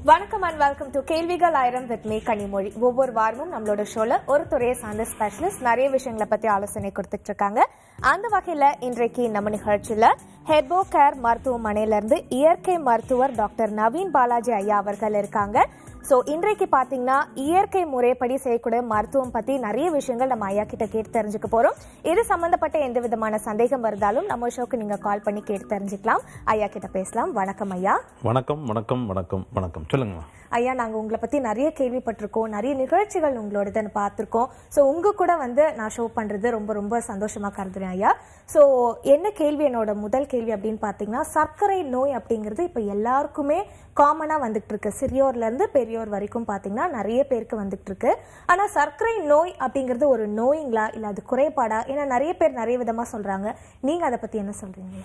வணக்கம் and welcome to கேள்விகள் ஆயிரம் வித் மீ கனிமொழி ஒவ்வொரு வாரமும் நம்மளோட ஷோல ஒரு துறையை சார்ந்த ஸ்பெஷலிஸ்ட் நிறைய விஷயங்களை பத்தி ஆலோசனை கொடுத்துட்டு இருக்காங்க அந்த வகையில இன்றைக்கு நம்ம நிகழ்ச்சியில ஹெர்போ கேர் மருத்துவமனையில இருந்து இயற்கை மருத்துவர் டாக்டர் நவீன் பாலாஜி ஐயா அவர்கள் இருக்காங்க சோ இன்றைக்கு பாத்தீங்கன்னா இயற்கை முறைப்படி செய்யக்கூடிய மருத்துவம் பத்தி நிறைய விஷயங்கள் நம்ம ஐயா கிட்ட கேட்டு தெரிஞ்சுக்க போறோம் இது சம்பந்தப்பட்ட எந்த விதமான சந்தேகம் இருந்தாலும் நம்ம ஷோக்கு நீங்க கால் பண்ணி கேட்டு தெரிஞ்சுக்கலாம் ஐயா கிட்ட பேசலாம் வணக்கம் ஐயா வணக்கம் வணக்கம் வணக்கம் வணக்கம் சொல்லுங்கம்மா ஐயா நாங்க உங்களை பத்தி நிறைய கேள்விப்பட்டிருக்கோம் நிறைய நிகழ்ச்சிகள் உங்களோடதுன்னு பார்த்திருக்கோம் சோ உங்க கூட வந்து நான் ஷோ பண்றது ரொம்ப ரொம்ப சந்தோஷமா கருதுறேன் ஐயா சோ என்ன கேள்வி என்னோட முதல் கேள்வி அப்படின்னு பாத்தீங்கன்னா சர்க்கரை நோய் அப்படிங்கிறது இப்ப எல்லாருக்குமே காமனா வந்துட்டு இருக்கு சிறியோர்ல இருந்து பெரியோர் வரைக்கும் பாத்தீங்கன்னா நிறைய பேருக்கு வந்துட்டு இருக்கு ஆனா சர்க்கரை நோய் அப்படிங்கிறது ஒரு நோய்ங்களா இல்ல அது குறைபாடா ஏன்னா நிறைய பேர் நிறைய விதமா சொல்றாங்க நீங்க அதை பத்தி என்ன சொல்றீங்க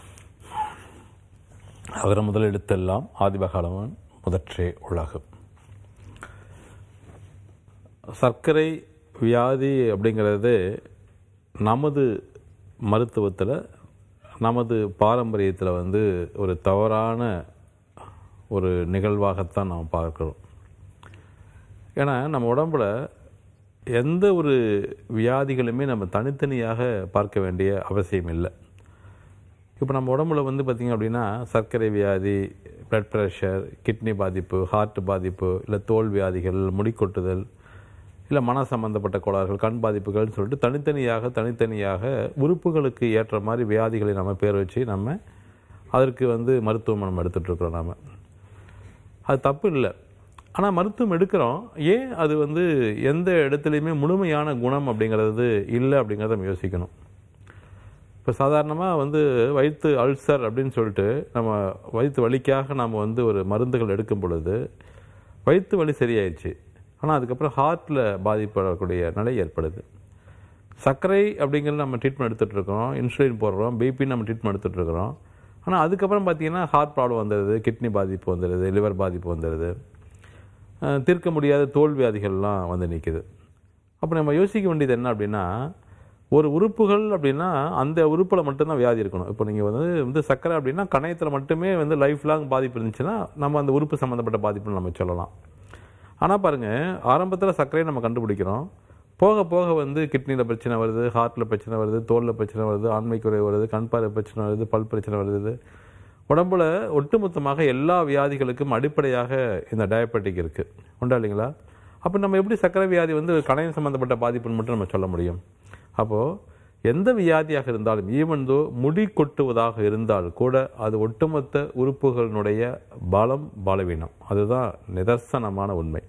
அகர முதல் எடுத்தெல்லாம் ஆதிபகாலவன் முதற்றே உலகு சர்க்கரை வியாதி அப்படிங்கிறது நமது மருத்துவத்தில் நமது பாரம்பரியத்தில் வந்து ஒரு தவறான ஒரு நிகழ்வாகத்தான் நாம் பார்க்கிறோம் ஏன்னா நம்ம உடம்புல எந்த ஒரு வியாதிகளுமே நம்ம தனித்தனியாக பார்க்க வேண்டிய அவசியம் இல்லை இப்போ நம்ம உடம்புல வந்து பார்த்திங்க அப்படின்னா சர்க்கரை வியாதி பிளட் ப்ரெஷர் கிட்னி பாதிப்பு ஹார்ட் பாதிப்பு இல்லை தோல் வியாதிகள் முடிக்கொட்டுதல் இல்லை மன சம்பந்தப்பட்ட கோளாறுகள் கண் பாதிப்புகள்னு சொல்லிட்டு தனித்தனியாக தனித்தனியாக உறுப்புகளுக்கு ஏற்ற மாதிரி வியாதிகளை நம்ம பேர் வச்சு நம்ம அதற்கு வந்து மருத்துவம் நம்ம எடுத்துகிட்ருக்குறோம் நாம் அது தப்பு இல்லை ஆனால் மருத்துவம் எடுக்கிறோம் ஏன் அது வந்து எந்த இடத்துலையுமே முழுமையான குணம் அப்படிங்கிறது இல்லை அப்படிங்கிறத நம்ம யோசிக்கணும் இப்போ சாதாரணமாக வந்து வயிற்று அல்சர் அப்படின்னு சொல்லிட்டு நம்ம வயிற்று வலிக்காக நம்ம வந்து ஒரு மருந்துகள் எடுக்கும் பொழுது வயிற்று வலி சரியாயிடுச்சு ஆனால் அதுக்கப்புறம் ஹார்ட்டில் பாதிப்படக்கூடிய நிலை ஏற்படுது சர்க்கரை அப்படிங்கிறது நம்ம ட்ரீட்மெண்ட் எடுத்துகிட்டு இருக்கோம் இன்சுலின் போடுறோம் பிபி நம்ம ட்ரீட்மெண்ட் எடுத்துகிட்டு இருக்கிறோம் ஆனால் அதுக்கப்புறம் பார்த்தீங்கன்னா ஹார்ட் ப்ராப்ளம் வந்துடுது கிட்னி பாதிப்பு வந்துடுது லிவர் பாதிப்பு வந்துடுது அஹ் தீர்க்க முடியாத தோல் வியாதிகள்லாம் வந்து நிற்குது அப்போ நம்ம யோசிக்க வேண்டியது என்ன அப்படின்னா ஒரு உறுப்புகள் அப்படின்னா அந்த உறுப்பில் மட்டும்தான் வியாதி இருக்கணும் இப்போ நீங்கள் வந்து வந்து சர்க்கரை அப்படின்னா கணையத்தில் மட்டுமே வந்து லைஃப் லாங் பாதிப்பு இருந்துச்சுன்னா நம்ம அந்த உறுப்பு சம்மந்தப்பட்ட பாதிப்புன்னு நம்ம சொல்லலாம் ஆனால் பாருங்கள் ஆரம்பத்தில் சர்க்கரையை நம்ம கண்டுபிடிக்கிறோம் போக போக வந்து கிட்னியில் பிரச்சனை வருது ஹார்ட்டில் பிரச்சனை வருது தோலில் பிரச்சனை வருது ஆண்மை குறை வருது கண் பார்வை பிரச்சனை வருது பல் பிரச்சனை வருது உடம்புல ஒட்டுமொத்தமாக எல்லா வியாதிகளுக்கும் அடிப்படையாக இந்த டயபெட்டிக் இருக்குது உண்டா இல்லைங்களா அப்போ நம்ம எப்படி சர்க்கரை வியாதி வந்து கணையம் சம்மந்தப்பட்ட பாதிப்புன்னு மட்டும் நம்ம சொல்ல முடியும் அப்போது எந்த வியாதியாக இருந்தாலும் ஈவன் தோ முடி கொட்டுவதாக இருந்தால் கூட அது ஒட்டுமொத்த உறுப்புகளினுடைய பலம் பலவீனம் அதுதான் நிதர்சனமான உண்மை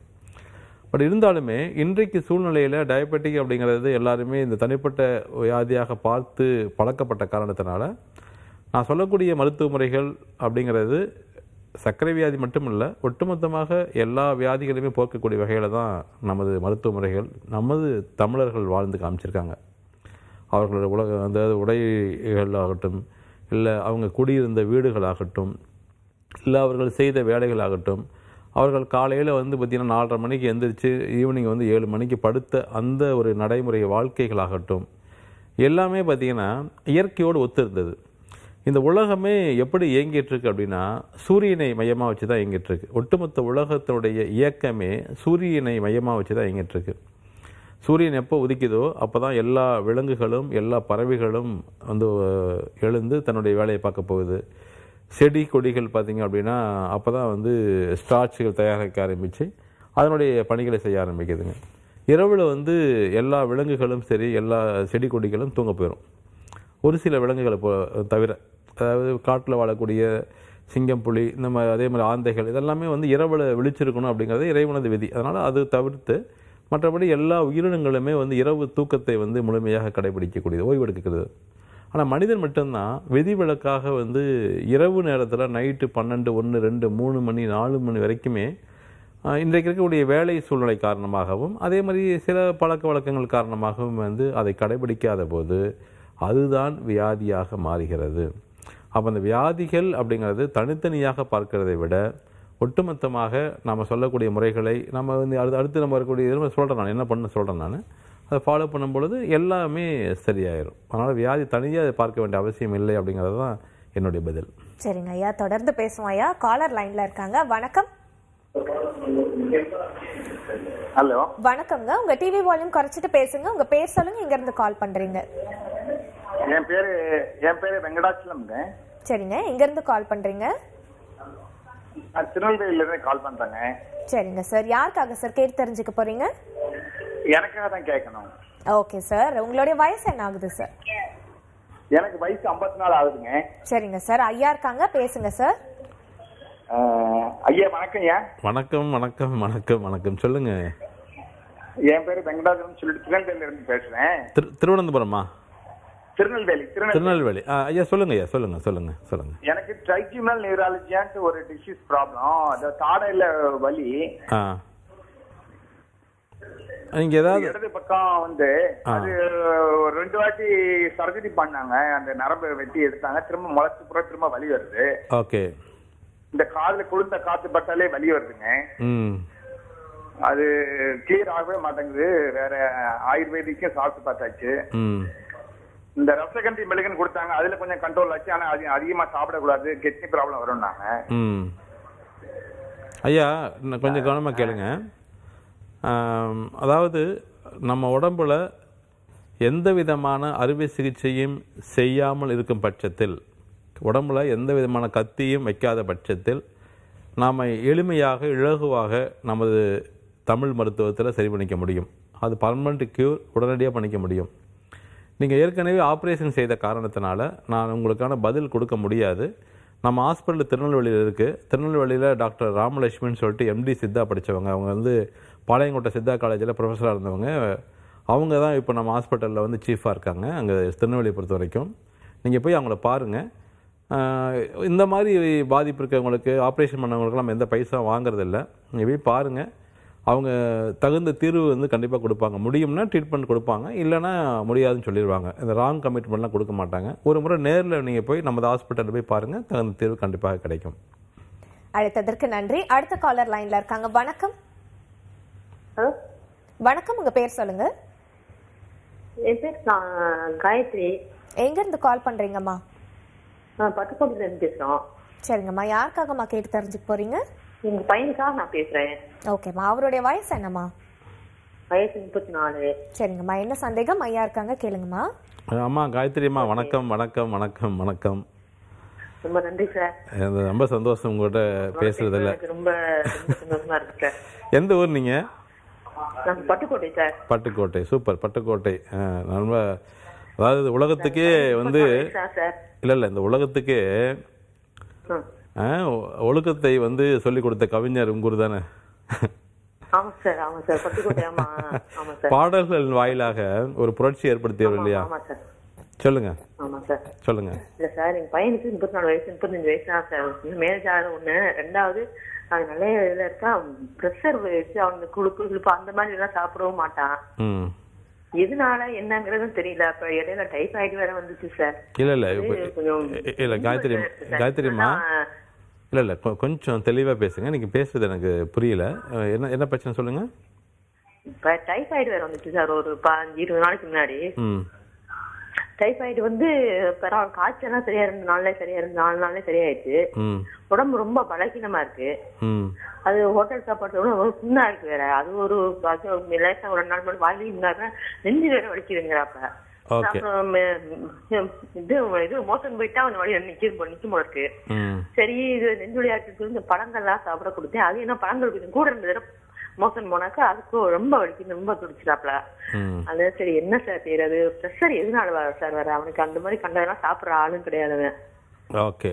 பட் இருந்தாலுமே இன்றைக்கு சூழ்நிலையில் டயபெட்டிக் அப்படிங்கிறது எல்லாருமே இந்த தனிப்பட்ட வியாதியாக பார்த்து பழக்கப்பட்ட காரணத்தினால நான் சொல்லக்கூடிய மருத்துவ முறைகள் அப்படிங்கிறது சர்க்கரை வியாதி மட்டும் இல்லை ஒட்டுமொத்தமாக எல்லா வியாதிகளையுமே போக்கக்கூடிய வகையில் தான் நமது மருத்துவ முறைகள் நமது தமிழர்கள் வாழ்ந்து காமிச்சிருக்காங்க அவர்களோட உலக அந்த உடைகள் ஆகட்டும் இல்லை அவங்க குடியிருந்த வீடுகளாகட்டும் இல்லை அவர்கள் செய்த வேலைகளாகட்டும் அவர்கள் காலையில் வந்து பார்த்திங்கன்னா நாலரை மணிக்கு எந்திரிச்சு ஈவினிங் வந்து ஏழு மணிக்கு படுத்த அந்த ஒரு நடைமுறை வாழ்க்கைகளாகட்டும் எல்லாமே பார்த்திங்கன்னா இயற்கையோடு ஒத்து இருந்தது இந்த உலகமே எப்படி இயங்கிட்டு இருக்கு அப்படின்னா சூரியனை மையமாக வச்சு தான் இயங்கிட்டு இருக்கு ஒட்டுமொத்த உலகத்தினுடைய இயக்கமே சூரியனை மையமாக வச்சு தான் இயங்கிட்டு இருக்கு சூரியன் எப்போ உதிக்குதோ அப்போ தான் எல்லா விலங்குகளும் எல்லா பறவைகளும் வந்து அஹ், எழுந்து தன்னுடைய வேலையை பார்க்க போகுது செடி கொடிகள் பார்த்தீங்க அப்படின்னா அப்போ தான் வந்து ஸ்டார்ச்சுகள் தயாரிக்க ஆரம்பித்து அதனுடைய பணிகளை செய்ய ஆரம்பிக்குதுங்க இரவில் வந்து எல்லா விலங்குகளும் சரி எல்லா செடி கொடிகளும் தூங்க போயிடும் ஒரு சில விலங்குகளை போ தவிர அதாவது காட்டில் வாழக்கூடிய சிங்கம் புலி இந்த மாதிரி அதே மாதிரி ஆந்தைகள் இதெல்லாமே வந்து இரவில் விழிச்சிருக்கணும் அப்படிங்கிறது இறைவனது விதி அதனால் அது தவிர்த்து மற்றபடி எல்லா உயிரினங்களுமே வந்து இரவு தூக்கத்தை வந்து முழுமையாக கடைபிடிக்கக்கூடியது ஓய்வெடுக்கிறது ஆனால் மனிதன் மட்டும்தான் விதிவிலக்காக வந்து இரவு நேரத்தில் நைட்டு பன்னெண்டு ஒன்று ரெண்டு மூணு மணி நாலு மணி வரைக்குமே ஆஹ், இன்றைக்கு இருக்கக்கூடிய வேலை சூழ்நிலை காரணமாகவும் அதே மாதிரி சில பழக்க வழக்கங்கள் காரணமாகவும் வந்து அதை கடைபிடிக்காத போது அதுதான் வியாதியாக மாறுகிறது அப்போ அந்த வியாதிகள் அப்படிங்கிறது தனித்தனியாக பார்க்கிறதை விட ஒட்டுமொத்தமாக நம்ம சொல்லக்கூடிய முறைகளை நம்ம வந்து அடுத்து அடுத்து நம்ம வரக்கூடிய இதில் சொல்கிறேன் நான் என்ன பண்ண சொல்கிறேன் நான் அதை ஃபாலோ பண்ணும் பொழுது எல்லாமே சரியாயிரும் அதனால் வியாதி தனியாக அதை பார்க்க வேண்டிய அவசியம் இல்லை அப்படிங்கிறது தான் என்னுடைய பதில் சரிங்க ஐயா தொடர்ந்து பேசுவோம் ஐயா காலர் லைன்ல இருக்காங்க வணக்கம் ஹலோ வணக்கம்ங்க உங்க டிவி வால்யூம் குறைச்சிட்டு பேசுங்க உங்க பேர் சொல்லுங்க இங்க இருந்து கால் பண்றீங்க என் பேரு என் பேரு வெங்கடாச்சலம்ங்க சரிங்க எங்க இருந்து கால் பண்றீங்க நான் திருநெல்வேலியில இருந்து கால் பண்றேங்க சரிங்க சார் யாருக்காக சார் கேட்டு தெரிஞ்சுக்க போறீங்க எனக்காக தான் கேட்கணும் ஓகே சார் உங்களுடைய வயசு என்ன ஆகுது சார் எனக்கு வயசு 54 நாலு ஆகுதுங்க சரிங்க சார் ஐயா இருக்காங்க பேசுங்க சார் அஹ், ஐயா வணக்கம் ஐயா வணக்கம் வணக்கம் வணக்கம் வணக்கம் சொல்லுங்க என் பேரு வெங்கடாச்சலம் சொல்லிட்டு திருநெல்வேலியில இருந்து பேசுறேன் திரு திருவனந்தபுரமா திருநெல்வேலி திருநெல்வேலி திருநெல்வேலி ஆ, ஐயா சொல்லுங்க ஐயா சொல்லுங்க சொல்லுங்க சொல்லுங்க எனக்கு ட்ரைக்யூமல் நியூராலஜியான்ட்டு ஒரு டிசீஸ் ப்ராப்ளம் அந்த தாடையில வலி ஆ நீங்க ஏதாவது இடது பக்கம் வந்து அது ஒரு ரெண்டு வாட்டி சர்ஜரி பண்ணாங்க அந்த நரம்பு வெட்டி எடுத்தாங்க திரும்ப முளைச்சு புற திரும்ப வலி வருது ஓகே இந்த காதுல குளிர்ந்த காத்து பட்டாலே வலி வருதுங்க ம் அது கிளியர் ஆகவே மாட்டேங்குது வேற ஆயுர்வேதிக்கும் சாப்பிட்டு பார்த்தாச்சு ம் இந்த ரசகந்தி மெழுகுன்னு கொடுத்தாங்க அதுல கொஞ்சம் கண்ட்ரோல் ஆச்சு ஆனா அது அதிகமா சாப்பிடக்கூடாது கிட்னி ப்ராப்ளம் வரும்னாங்க ம் ஐயா இன்னும் கொஞ்சம் கவனமாக கேளுங்க ஆம், அதாவது நம்ம உடம்புல எந்த விதமான அறுவை சிகிச்சையும் செய்யாமல் இருக்கும் பட்சத்தில் உடம்புல எந்த விதமான கத்தியும் வைக்காத பட்சத்தில் நாம் எளிமையாக இலகுவாக நமது தமிழ் மருத்துவத்தில் சரி பண்ணிக்க முடியும் அது பர்மனண்ட் க்யூர் உடனடியாக பண்ணிக்க முடியும் நீங்கள் ஏற்கனவே ஆப்ரேஷன் செய்த காரணத்தினால நான் உங்களுக்கான பதில் கொடுக்க முடியாது நம்ம ஹாஸ்பிட்டல் திருநெல்வேலியில் இருக்குது திருநெல்வேலியில் டாக்டர் ராமலட்சுமின்னு சொல்லிட்டு எம்டி சித்தா படித்தவங்க அவங்க வந்து பாளையங்கோட்டை சித்தா காலேஜில் ப்ரொஃபஸராக இருந்தவங்க அவங்க தான் இப்போ நம்ம ஹாஸ்பிட்டலில் வந்து சீஃபாக இருக்காங்க அங்கே திருநெல்வேலியை பொறுத்த வரைக்கும் நீங்கள் போய் அவங்கள பாருங்கள் இந்த மாதிரி பாதிப்பு இருக்கவங்களுக்கு ஆப்ரேஷன் பண்ணவங்களுக்கு நம்ம எந்த பைசா வாங்குறதில்ல நீங்கள் போய் பாருங்கள் அவங்க தகுந்த தீர்வு வந்து கண்டிப்பாக கொடுப்பாங்க முடியும்னா ட்ரீட்மெண்ட் கொடுப்பாங்க இல்லைன்னா முடியாதுன்னு சொல்லிடுவாங்க இந்த ராங் கமிட்மெண்ட்லாம் கொடுக்க மாட்டாங்க ஒரு முறை நேரில் நீங்கள் போய் நமது ஹாஸ்பிட்டலில் போய் பாருங்கள் தகுந்த தீர்வு கண்டிப்பாக கிடைக்கும் அழைத்ததற்கு நன்றி அடுத்த காலர் லைன்ல இருக்காங்க வணக்கம் ஹலோ வணக்கம் உங்க பேர் சொல்லுங்க என் பேர் கா- காயத்ரி எங்க இருந்து கால் பண்றீங்கம்மா நான் பட்டுக்கோட்டையில இருந்து பேசுறோம் சரிங்கம்மா யாருக்காகம்மா கேட்டு தெரிஞ்சுக்க போறீங்க எங்க பையனுக்காக நான் பேசுறேன் ஓகேம்மா அவருடைய வயசு என்னம்மா வயசு முப்பத்தி நாலு சரிங்கம்மா என்ன சந்தேகம் ஐயா இருக்காங்க கேளுங்கம்மா அம்மா காயத்ரி அம்மா வணக்கம் வணக்கம் வணக்கம் வணக்கம் ரொம்ப நன்றி சார் எனக்கு ரொம்ப சந்தோஷம் உங்கள்கிட்ட பேசுறதில்ல எனக்கு ரொம்ப ரொம்ப சந்தோஷமா இருக்கு சார் எந்த ஊர் நீங்கள் நான் பட்டுக்கோட்டை சார் பட்டுக்கோட்டை சூப்பர் பட்டுக்கோட்டை ஆ, ரொம்ப அதாவது உலகத்துக்கே வந்து வயசா சார் இல்லை இல்லை இந்த உலகத்துக்கே ம். ஆ, ஒ- ஒழுக்கத்தை வந்து சொல்லிக் கொடுத்த கவிஞர் உங்கூர் தானே ஆமா சார் ஆமா சார் பட்டுக்கோட்டை ஆமா ஆமா சார் பாடல்கள் வாயிலாக ஒரு புரட்சி ஏற்படுத்தியவர் இல்லையா ஆமா சார் சொல்லுங்க ஆமா சார் சொல்லுங்க இல்ல சார் எங்க பையனுக்கு முப்பத்தி நாலு வயசு முப்பத்தஞ்சு வயசு தான் சார் இன்னும் மேரேஜ் ஆகிற ஒண்ணு ரெண்டாவது அது நல்ல இதுல இருக்கா ப்ரெஷர் வச்சு அவனுக்கு குழுப்பு குழுப்பு அந்த மாதிரி எல்லாம் சாப்பிடவும் மாட்டான் ம் எதனால என்னங்கறதும் தெரியல அப்ப இடையில டைபாய்டு வேற வந்துச்சு சார் இல்லை இல்லை இப்போ கொஞ்சம் இல்லை காயத்ரி காயத்ரிம்மா ஆனா, இல்லை இல்லை கொ- கொஞ்சம் தெளிவாக பேசுங்க நீங்கள் பேசுறது எனக்கு புரியல அஹ், என்ன என்ன பிரச்சனை சொல்லுங்க இப்ப டைபாய்டு வேற வந்துச்சு சார் ஒரு பதினஞ்சு இருபது நாளைக்கு முன்னாடி ம் டைபாய்டு வந்து பரவாயில்ல காய்ச்சல்லாம் சரியா இருந்து நாளே சரியா இருந்து நாலு நாளே சரியாயிடுச்சு ம் உடம்பு ரொம்ப பலகீனமா இருக்கு ம் அது ஹோட்டல் சாப்பாடு ஒரு புண்ணா இருக்கு வேற அது ஒரு அது ஒரு லேசா ஒரு ரெண்டு நாள் மட்டும் வாங்கி இருந்தாருன்னா நெஞ்சு வேற வலிக்குதுங்கிறாப்ப ஓகே அப்புறம் ம், இது இது மோசம் போயிட்டா அவன் வழி நிக்க நிக்க போல இருக்கு ம் சரி இது நெஞ்சுளியாட்டுக்கு இந்த பழங்கள்லாம் சாப்பிட கொடுத்தேன் அது என்ன பழங்கள் கொஞ்சம் கூட ரெண்டு தடவை மோசன் போனாக்கா அதுக்கு ரொம்ப வலிக்குது ரொம்ப துடிச்சிடாப்ல ம் அதான் சரி என்ன சார் செய்யறது ப்ரெஷர் எதனால வர சார் வர அவனுக்கு அந்த மாதிரி கண்டதெல்லாம் சாப்பிடுற ஆளும் கிடையாது அவன். ஓகே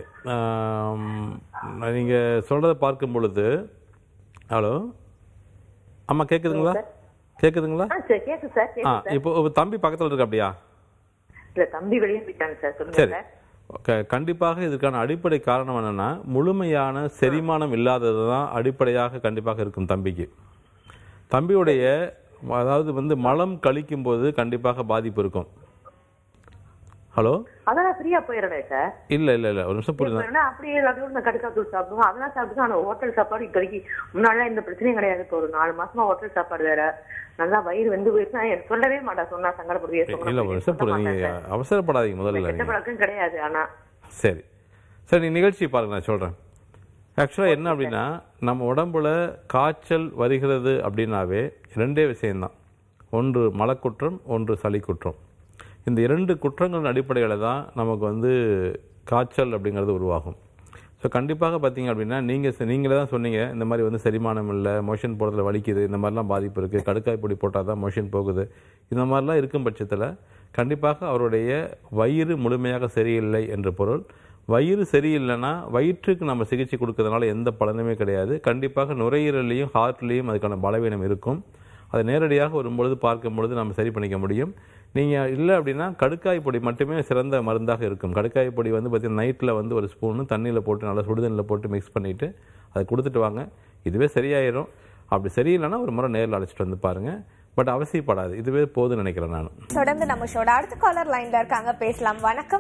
நீங்கள் சொல்கிறத பார்க்கும் பொழுது ஹலோ அம்மா கேட்குதுங்களா கேட்குதுங்களா ஆ சரி கேக்கு சார் ஆ கேக்கு சார் இப்போ உங்க தம்பி பக்கத்தில் இருக்க அப்படியா இல்ல தம்பி வெளியே போயிட்டாங்க சார் சொல்லுங்க சரி சார் க- கண்டிப்பாக இதற்கான அடிப்படை காரணம் என்னன்னா முழுமையான செரிமானம் இல்லாதது தான் அடிப்படையாக கண்டிப்பாக இருக்கும் தம்பிக்கு தம்பியுடைய அதாவது வந்து மலம் கழிக்கும் போது கண்டிப்பாக பாதிப்பு இருக்கும் ஹலோ அதெல்லாம் ஃப்ரீயா போயிடுறேன் சார் இல்லை இல்லை இல்லை ஒரு நிமிஷம் புரியுது போயிடுறேன் அப்படியே எல்லாத்தையும் நான் கடுக்கா தூள் சாப்பிடுவோம் அதெல்லாம் சாப்பிட்டு ஆனா ஹோட்டல் சாப்பாடு இப்போதைக்கு முன்னாடிலாம் இந்த பிரச்சனையும் கிடையாது இப்போ ஒரு நாலு மாசமா ஹோட்டல் சாப்பாடு வேற நல்லா வயிறு வெந்து போயிடுச்சு நான் எனக்கு சொல்லவே மாட்டேன் சொன்னா சங்கடப்படுவே இல்லை ஒரு நிமிஷம் புரியுது நீங்கள் அவசரப்படாதீங்க முதல்ல கெட்ட நீங்கள் பழக்கம் கிடையாது ஆனா சரி சரி நீ நிகழ்ச்சி பாருங்க நான் சொல்கிறேன் ஆக்சுவலாக என்ன அப்படின்னா நம்ம உடம்புல காய்ச்சல் வருகிறது அப்படின்னாவே ரெண்டே விஷயம்தான் ஒன்று மலக்குற்றம் ஒன்று சளி குற்றம் இந்த இரண்டு குற்றங்களின் அடிப்படையில் தான் நமக்கு வந்து காய்ச்சல் அப்படிங்கிறது உருவாகும் ஸோ கண்டிப்பாக பார்த்தீங்க அப்படின்னா நீங்கள் நீங்களே தான் சொன்னீங்க இந்த மாதிரி வந்து செரிமானம் இல்லை மோஷன் போகிறதுல வலிக்குது இந்த மாதிரிலாம் பாதிப்பு இருக்குது கடுக்காய் பொடி போட்டால் தான் மோஷன் போகுது இந்த மாதிரிலாம் இருக்கும் பட்சத்தில் கண்டிப்பாக அவருடைய வயிறு முழுமையாக சரியில்லை என்ற பொருள் வயிறு சரியில்லைன்னா வயிற்றுக்கு நம்ம சிகிச்சை கொடுக்கறதுனால எந்த பலனுமே கிடையாது கண்டிப்பாக நுரையீரல்லையும் ஹார்ட்லேயும் அதுக்கான பலவீனம் இருக்கும் அதை நேரடியாக வரும்பொழுது பார்க்கும் பொழுது நம்ம சரி பண்ணிக்க முடியும் நீங்கள் இல்லை அப்படின்னா கடுக்காய் பொடி மட்டுமே சிறந்த மருந்தாக இருக்கும் கடுக்காய் பொடி வந்து பார்த்தீங்கன்னா நைட்டில் வந்து ஒரு ஸ்பூனு தண்ணியில் போட்டு நல்லா சுடுதண்ணில் போட்டு மிக்ஸ் பண்ணிவிட்டு அதை கொடுத்துட்டு வாங்க இதுவே சரியாயிரும் அப்படி சரியில்லைன்னா ஒரு முறை நேரில் அழைச்சிட்டு வந்து பாருங்கள் பட் அவசியப்படாது இதுவே போதும்னு நினைக்கிறேன் நான் தொடர்ந்து நம்ம ஷோட அடுத்த காலர் லைன்ல இருக்காங்க பேசலாம் வணக்கம்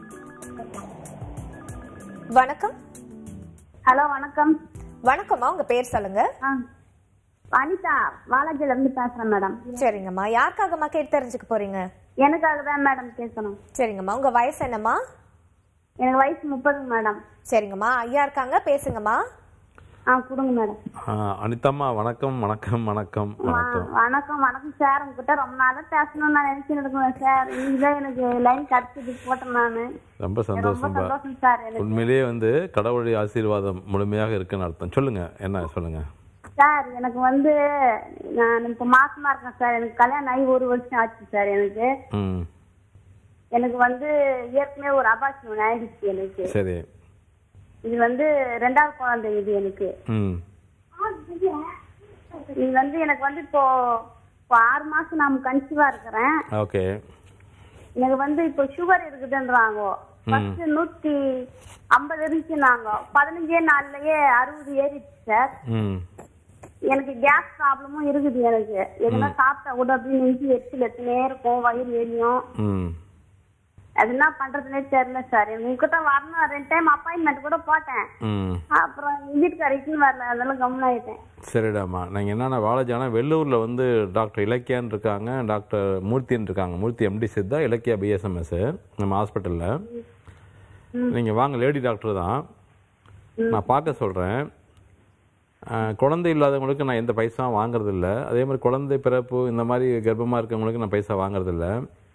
வணக்கம் ஹலோ வணக்கம் வணக்கம்மா உங்க பேர் சொல்லுங்க ஆ வனிதா வாலாஜில இருந்து பேசுறேன் மேடம் சரிங்கம்மா யாருக்காகம்மா கேட்டு தெரிஞ்சுக்க போறீங்க எனக்காக தான் மேடம் கேட்கணும் சரிங்கம்மா உங்க வயசு என்னம்மா எனக்கு வயசு முப்பதுங்க மேடம் சரிங்கம்மா ஐயா இருக்காங்க பேசுங்கம்மா ஆ கொடுங்க மேடம் ஆ, அனிதாம்மா வணக்கம் வணக்கம் வணக்கம் வணக்கம் வணக்கம் வணக்கம் சார் உங்ககிட்ட ரொம்ப நாளா பேசணும்னு நான் நினைச்சுட்டு இருக்கேன் சார் இன்னைக்குதான் எனக்கு லைன் கிடைச்சது போட்டேன் நானு ரொம்ப ரொம்ப சந்தோஷம் பா சந்தோஷம் சார் எனக்கு உண்மையிலேயே வந்து கடவுளுடைய ஆசீர்வாதம் முழுமையாக இருக்குன்னு அர்த்தம் சொல்லுங்க என்ன சொல்லுங்க சார் எனக்கு வந்து நான் இப்ப மாசமா இருக்கேன் சார் எனக்கு கல்யாணம் ஆகி ஒரு வருஷம் ஆச்சு சார் எனக்கு ம் எனக்கு வந்து ஏற்கனவே ஒரு அபாஷன் ஆயிடுச்சு எனக்கு சரி இது வந்து ரெண்டாவது குழந்தை இது எனக்கு ம் இது வந்து எனக்கு வந்து இப்போ இப்போ ஆறு மாசம் நான் கன்சீவா இருக்கிறேன் ஓகே எனக்கு வந்து இப்போ சுகர் இருக்குதுன்றாங்க ஃபர்ஸ்ட் நூத்தி ஐம்பது இருந்துச்சுன்னாங்க பதினஞ்சே நாள்லயே அறுபது ஏறிடுச்சு சார் ம் எனக்கு கேஸ் ப்ராப்ளமும் இருக்குது எனக்கு எதுனா சாப்பிட்டா கூட அப்படியே நெஞ்சு எச்சில் எத்தனே இருக்கும் வயிறு எரியும் ம் அது என்ன பண்றதுனே தெரியல சார் உங்ககிட்ட வரணும் ரெண்டு டைம் அப்பாயின்மெண்ட் கூட போட்டேன் ம் அப்புறம் வீட்டுக்காரிக்குன்னு வரல அதனால கம்முன்னு ஆயிட்டேன் சரிடாம்மா நீங்கள் என்னென்ன வாழஜானா வெள்ளூரில் வந்து டாக்டர் இலக்கியான்னு இருக்காங்க டாக்டர் மூர்த்தின்னு இருக்காங்க மூர்த்தி எம்டி சித்தா இலக்கியா பிஎஸ்எம்எஸ் நம்ம ஹாஸ்பிட்டலில் நீங்கள் வாங்க லேடி டாக்டர் தான் நான் பார்க்க சொல்கிறேன் குழந்தை இல்லாதவங்களுக்கு நான் எந்த பைசாவும் வாங்குறதில்ல அதே மாதிரி குழந்தை பிறப்பு இந்த மாதிரி கர்ப்பமாக இருக்கவங்களுக்கு நான் பைசா வாங்குறதில்ல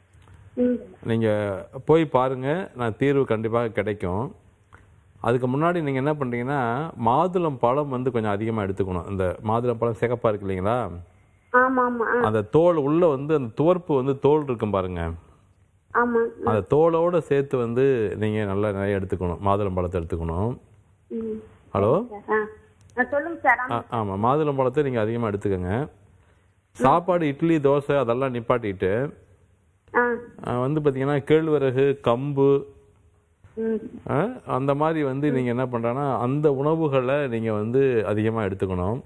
நீங்கள் போய் பாருங்கள் நான் தீர்வு கண்டிப்பாக கிடைக்கும் அதுக்கு முன்னாடி நீங்கள் என்ன பண்ணுறீங்கன்னா மாதுளம் பழம் வந்து கொஞ்சம் அதிகமாக எடுத்துக்கணும் இந்த மாதுளம் பழம் சிகப்பாக இருக்கு இல்லைங்களா ஆமா ஆமா ஆ, அந்த தோல் உள்ள வந்து அந்த துவர்ப்பு வந்து தோல் இருக்கும் பாருங்க ஆமா அந்த தோலோட சேர்த்து வந்து நீங்கள் நல்லா நிறைய எடுத்துக்கணும் மாதுளம் பழத்தை எடுத்துக்கணும் ம். ஹலோ ஆ. ஆ, சொல்லுங்க சார் ஆமா. ஆ ஆமாம் மாதுளம் பழத்தை நீங்கள் அதிகமாக எடுத்துக்கோங்க சாப்பாடு இட்லி தோசை அதெல்லாம் நிப்பாட்டிட்டு ஆ ஆ, வந்து பார்த்தீங்கன்னா கேழ்வரகு கம்பு ம் ஆ, அந்த மாதிரி வந்து நீங்கள் என்ன பண்ணுறேன்னா அந்த உணவுகளை நீங்கள் வந்து அதிகமாக எடுத்துக்கணும்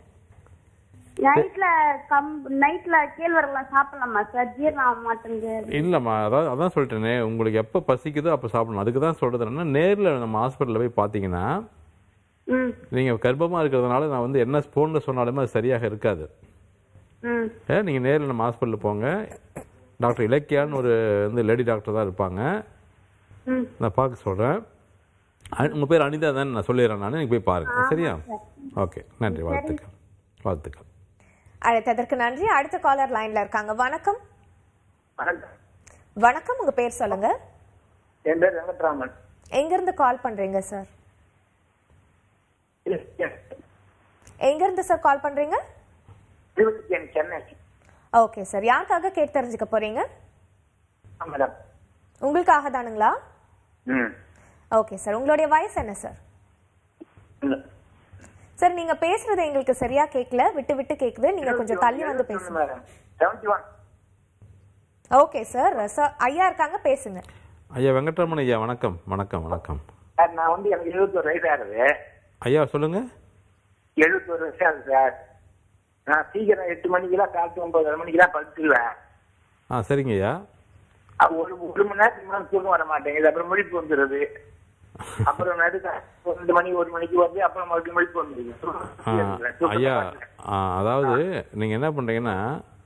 நைட்ல கம் நைட்ல கேழ்வரகுலாம் சாப்பிடலாமா சார் ஜீரணம் ஆக மாட்டேங்குது இல்லைம்மா அதாவது அதான் சொல்லிட்டேனே உங்களுக்கு எப்போ பசிக்குதோ அப்போ சாப்பிடணும் அதுக்கு தான் சொல்கிறது என்னன்னா நேரில் நம்ம ஹாஸ்பிட்டலில் போய் பார்த்தீங்கன்னா ம் நீங்கள் கர்ப்பமாக இருக்கிறதுனால நான் வந்து என்ன ஸ்பூனில் சொன்னாலுமே அது சரியாக இருக்காது ம் ஏ நீங்கள் நேரில் நம்ம ஹாஸ்பிட்டலில் போங்க டாக்டர் இலக்கியான்னு ஒரு வந்து லேடி டாக்டர் தான் இருப்பாங்க ம் நான் பார்க்க சொல்கிறேன் உங்கள் பேர் அனிதா தான் நான் சொல்லிடுறேன் நான் நீங்கள் போய் பாருங்கள் சரியா ஓகே நன்றி வாழ்த்துக்கள் வாழ்த்துக்கள் அழைத்ததற்கு நன்றி அடுத்த காலர் லைன்ல இருக்காங்க வணக்கம் வணக்கம் வணக்கம் உங்க பேர் சொல்லுங்க என் பேர் வெங்கட்ராமன் எங்க இருந்து கால் பண்றீங்க சார் எங்க இருந்து சார் கால் பண்றீங்க திருவள்ளிக்கேணி சென்னை ஓகே சார் யாருக்காக கேட்டு தெரிஞ்சுக்க போறீங்க ஆ, மேடம் உங்களுக்காக தானுங்களா ம் ஓகே சார் உங்களுடைய வயசு என்ன சார் ம். சார் நீங்க பேசுறது எங்களுக்கு சரியா கேட்கல விட்டு விட்டு கேக்குது நீங்க கொஞ்சம் தள்ளி வந்து பேசுங்க madam seventy one okay sir sir ஐயா இருக்காங்க பேசுங்க ஐயா வெங்கட்ரமன் ஐயா வணக்கம் வணக்கம் வணக்கம் சார் நான் வந்து எனக்கு எழுபத்தொரு வயசு ஆகுது ஐயா சொல்லுங்கள் எழுபத்தொரு வயசு ஆகுது சார் நான் சீக்கிரம் எட்டு மணிக்கெல்லாம் காலத்து ஒன்பதரை மணிக்கெல்லாம் படுத்துக்குவேன் ஆ சரிங்க ஐயா அது ஒரு ஒரு மணி நேரத்துக்கு மேலே தூக்கம் வர மாட்டேங்குது அப்புறம் முழிப்பு வந்துடுது அப்புறம் நடுக்க ரெண்டு மணி ஒரு மணிக்கு வந்து அப்புறம் மறுபடியும் முழிப்பு ஆ, வந்துடுது ஐயா ஆ, அதாவது நீங்கள் என்ன பண்ணுறீங்கன்னா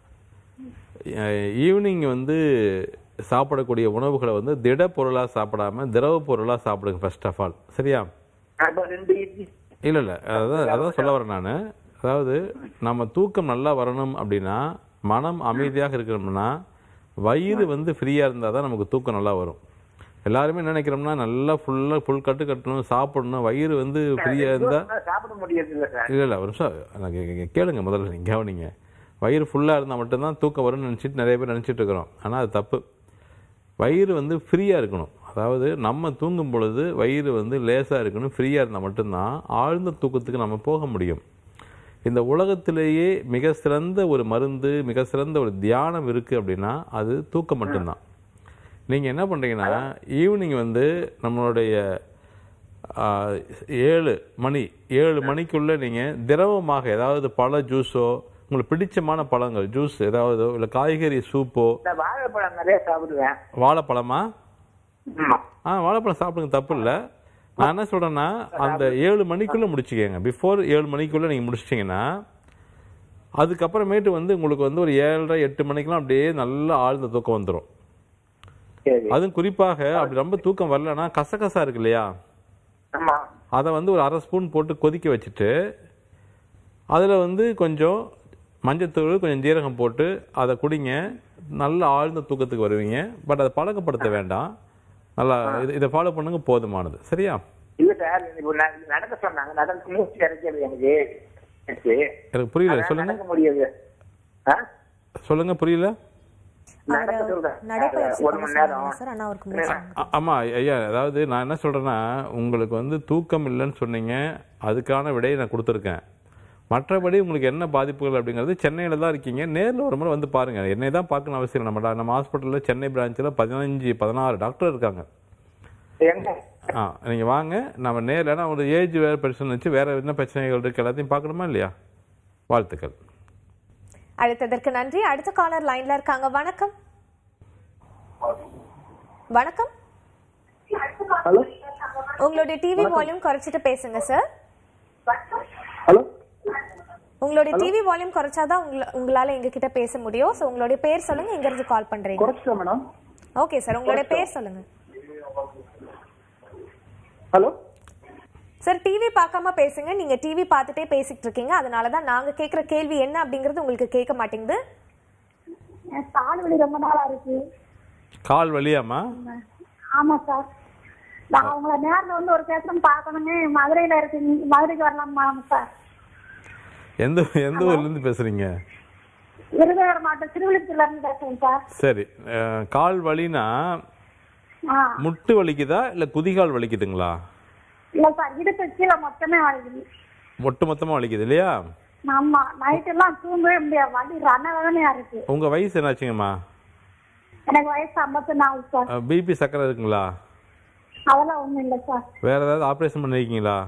ஈவினிங் வந்து சாப்பிடக்கூடிய உணவுகளை வந்து திட பொருளாக சாப்பிடாம திரவ பொருளாக சாப்பிடுங்க ஃபர்ஸ்ட் ஆஃப் ஆல் சரியா அப்ப ரெண்டு இட்லி இல்லை இல்லை அதான் அதான் சொல்ல வரேன் நான் அதாவது நம்ம தூக்கம் நல்லா வரணும் அப்படின்னா மனம் அமைதியாக இருக்கணும்னா வயிறு வந்து ஃப்ரீயாக இருந்தால் தான் நமக்கு தூக்கம் நல்லா வரும் எல்லாருமே என்ன நினைக்கிறோம்னா நல்லா ஃபுல்லாக ஃபுல் கட்டு கட்டணும் சாப்பிடணும் வயிறு வந்து ஃப்ரீயாக இருந்தால் சாப்பிட முடியாது இல்ல சார் இல்லை இல்லை ஒரு நிமிஷம் எனக்கு கே- கே- கேளுங்க முதல்ல நீங்கள் கவனிங்க வயிறு ஃபுல்லாக இருந்தால் மட்டும்தான் தூக்கம் வரும்னு நினச்சிட்டு நிறைய பேர் நினச்சிட்டு இருக்கிறோம் ஆனால் அது தப்பு வயிறு வந்து ஃப்ரீயாக இருக்கணும் அதாவது நம்ம தூங்கும் பொழுது வயிறு வந்து லேசாக இருக்கணும் ஃப்ரீயாக இருந்தால் மட்டும்தான் ஆழ்ந்த தூக்கத்துக்கு நம்ம போக முடியும் இந்த உலகத்திலேயே மிக சிறந்த ஒரு மருந்து மிக சிறந்த ஒரு தியானம் இருக்குது அப்படின்னா அது தூக்கம் மட்டும்தான் நீங்கள் என்ன பண்ணுறீங்கன்னா ஈவினிங் வந்து நம்மளுடைய ஆ, ஏழு மணி ஏழு மணிக்குள்ளே நீங்கள் திரவமாக ஏதாவது பழ ஜூஸோ உங்களுக்கு பிடிச்சமான பழங்கள் ஜூஸ் ஏதாவது இல்லை காய்கறி சூப்போ இந்த வாழைப்பழம் நிறைய சாப்பிடுவேன் வாழைப்பழமா ஆமா ஆ வாழைப்பழம் சாப்பிடுங்க தப்பு இல்லை நான் என்ன சொல்கிறேன்னா அந்த ஏழு மணிக்குள்ளே முடிச்சுக்கங்க பிஃபோர் ஏழு மணிக்குள்ளே நீங்கள் முடிச்சிட்டிங்கன்னா அதுக்கப்புறமேட்டு வந்து உங்களுக்கு வந்து ஒரு ஏழரை எட்டு மணிக்கெல்லாம் அப்படியே நல்ல ஆழ்ந்த தூக்கம் வந்துடும் சரி அதுவும் குறிப்பாக அப்படி ரொம்ப தூக்கம் வரலன்னா கசகசா இருக்கு இல்லையா ஆமா அதை வந்து ஒரு அரை ஸ்பூன் போட்டு கொதிக்க வச்சுட்டு அதில் வந்து கொஞ்சம் மஞ்சத்தூள் கொஞ்சம் ஜீரகம் போட்டு அதை குடிங்க நல்ல ஆழ்ந்த தூக்கத்துக்கு வருவீங்க பட் அதை பழக்கப்படுத்த வேண்டாம் நல்லா இது இதை ஃபாலோ பண்ணுங்க போதுமானது சரியா இல்ல சார் இப்போ ந- நடக்க சொன்னாங்க நடந்து மூச்சு இறக்கிறது எனக்கு எனக்கு. எனக்கு புரியல அதான் சொல்லுங்க நடக்க முடியாது ஆ? சொல்லுங்க புரியல நடக்க சொல்றேன் நடைப்பயிற்சி ஒரு பண்ண மணி நேரம் சொன்னாங்க சார் ஆனால் அவருக்கு மூச்சு வாங்குது. ஆ- ஆமா ஐயா அதாவது நான் என்ன சொல்றேன்னா உங்களுக்கு வந்து தூக்கம் இல்லைன்னு சொன்னீங்க அதுக்கான விடையை நான் கொடுத்துருக்கேன் மற்றபடி உங்களுக்கு என்ன பாதிப்புகள் அப்படிங்கிறது சென்னையில் தான் இருக்கீங்க நேரில் ஒரு முறை வந்து பாருங்க என்னை தான் பார்க்கணும் அவசியம் இல்லை. நம்ம டா- நம்ம ஹாஸ்பிட்டலில் சென்னை பிரான்ச்சில் பதினஞ்சு பதினாறு டாக்டர் இருக்காங்க எங்க ஆ நீங்கள் வாங்க நம்ம நேரில் ஏன்னா ஒரு ஏஜ் வேறு பிரச்சனை வச்சு வேறு என்ன பிரச்சனைகள் இருக்குது எல்லாத்தையும் பார்க்கணுமா இல்லையா வாழ்த்துக்கள் அழைத்ததற்கு நன்றி அடுத்த காலர் லைன்ல இருக்காங்க வணக்கம் வணக்கம் ஹலோ உங்களுடைய டிவி வால்யூம் குறைச்சிட்டு பேசுங்க சார் ஹலோ உங்களுடைய டிவி வால்யூம் குறைச்சாதான் உங்கள- உங்களால எங்க கிட்ட பேச முடியும் சோ உங்களுடைய பேர் சொல்லுங்க எங்க இருந்து கால் பண்றீங்க குறைச்சிட்டேன் மேடம் ஓகே சார் உங்களுடைய பேர் சொல்லுங்க ஹலோ சார் டிவி பார்க்காம பேசுங்க நீங்க டிவி பார்த்துட்டே பேசிட்டு இருக்கீங்க அதனால தான் நாங்க கேக்குற கேள்வி என்ன அப்படிங்கிறது உங்களுக்கு கேட்க மாட்டேங்குது என் கால் வலி ரொம்ப நாளா இருக்கு கால் வலியாம்மா ஆமா சார் நான் உங்களை நேர்ல வந்து ஒரு பேசுறேன் பார்க்கணுங்க மதுரையில இருக்கு நீங்க மதுரைக்கு வரலாமா சார் எந்த எந்த ஊர்லேருந்து பேசுகிறீங்க விருதுநகர் மாவட்டம் திருவிழிப்புல இருந்து பேசுறேன் சார் சரி அஹ், கால் வலினா ஆ முட்டு வலிக்குதா இல்லை குதிகால் வலிக்குதுங்களா இல்ல சார் இடுப்பு கீழே மொத்தமே வலிக்குது ஒட்டு மொத்தமாக வலிக்குது இல்லையா ஆமா நைட் எல்லாம் தூங்கவே முடியாது வலி ரண வேதனையா இருக்கு உங்கள் வயசு என்னாச்சுங்கம்மா எனக்கு வயசு ஐம்பத்தி நாலு சார் பிபி சக்கரை இருக்குங்களா அதெல்லாம் ஒண்ணும் இல்ல சார் வேற ஏதாவது ஆப்ரேஷன் பண்ணிருக்கீங்களா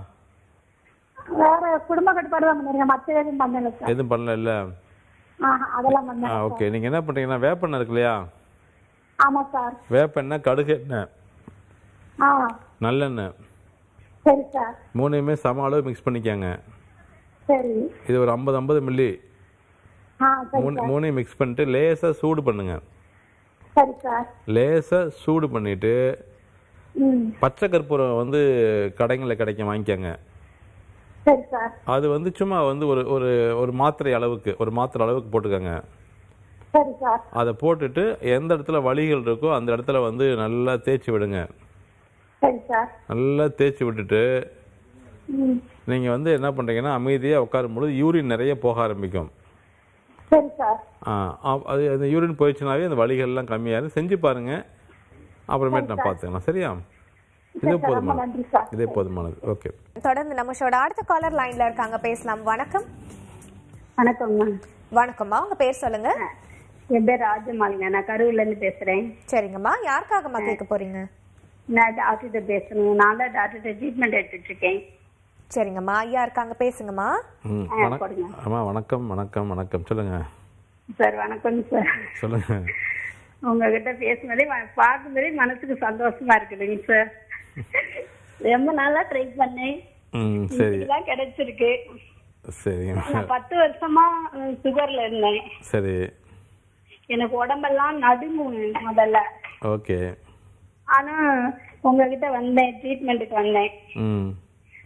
வேற குடும்ப கட்டுப்பாடு தான் பண்ணிருக்கேன் மத்த எதுவும் பண்ணல சார் எதுவும் பண்ணல இல்ல ஆஹா, அதெல்லாம் ஆ பண்ணல ஓகே நீங்க என்ன பண்றீங்கன்னா வேப்பெண்ணெய் இருக்கு இல்லையா ஆமா சார் வேப்பெண்ணெய் கடுகு எண்ணெய் ஆ நல்லெண்ணெய் சரி சார் மூணையுமே சம அளவு மிக்ஸ் பண்ணிக்கோங்க சரி இது ஒரு ஐம்பது ஐம்பது மில்லி ஆ சரி மூணு மூணையும் மிக்ஸ் பண்ணிட்டு லேசாக சூடு பண்ணுங்க சரி சார் லேசாக சூடு பண்ணிட்டு ம் பச்சை கற்பூரம் வந்து கடைங்களில் கிடைக்கும் வாங்கிக்கோங்க சரி சார் அது வந்து சும்மா வந்து ஒரு ஒரு ஒரு மாத்திரை அளவுக்கு ஒரு மாத்திரை அளவுக்கு போட்டுக்கோங்க சரி சார் அதை போட்டுட்டு எந்த இடத்துல வலிகள் இருக்கோ அந்த இடத்துல வந்து நல்லா தேய்ச்சி விடுங்க சரி சார் நல்லா தேய்ச்சி விட்டுட்டு ம் நீங்கள் வந்து என்ன பண்ணுறீங்கன்னா அமைதியாக உட்காரும் பொழுது யூரின் நிறைய போக ஆரம்பிக்கும் சரி சார் ஆ, அ- அது அந்த யூரின் போயிடுச்சுனாவே அந்த வலிகள்லாம் கம்மியாகும் செஞ்சு பாருங்க அப்புறமேட்டு நான் பார்த்துக்கலாம் சரியா இது ரொம்ப போதுமானது நன்றி சார் இதே போதுமானது ஓகே தொடர்ந்து நம்ம ஷோட அடுத்த காலர் லைன்ல இருக்காங்க பேசலாம் வணக்கம் வணக்கம்மா வணக்கம்மா உங்க பேர் சொல்லுங்க என் பேர் ராஜமாலிங்க நான் கரூர்ல இருந்து பேசுறேன் சரிங்கம்மா யாருக்காகம்மா கேட்க போறீங்க நான் டாக்டர்கிட்ட பேசணும் நான் தான் டாக்டர்கிட்ட ட்ரீட்மெண்ட் எடுத்துட்டு இருக்கேன் சரிங்கம்மா ஐயா இருக்காங்க பேசுங்கம்மா ம் ஆ, வணக்கம் போடுங்க. ஆமாம் வணக்கம் வணக்கம் வணக்கம் சொல்லுங்கள் சார் வணக்கம் சார் சொல்லுங்கள் உங்ககிட்ட பேசுனதே வ- பார்க்கும்போதே மனசுக்கு சந்தோஷமா இருக்குதுங்க சார் ரொம்ப நாளா ட்ரை பண்ணேன் ம் சரி இதுதான் கிடைச்சிருக்கு சரிங்க நான் பத்து வருஷமா சுகர்ல இருந்தேன் சரி எனக்கு உடம்பெல்லாம் நடுங்கும் முதல்ல ஓகே ஆனா உங்ககிட்ட வந்தேன் ட்ரீட்மெண்ட்டுக்கு வந்தேன் ம்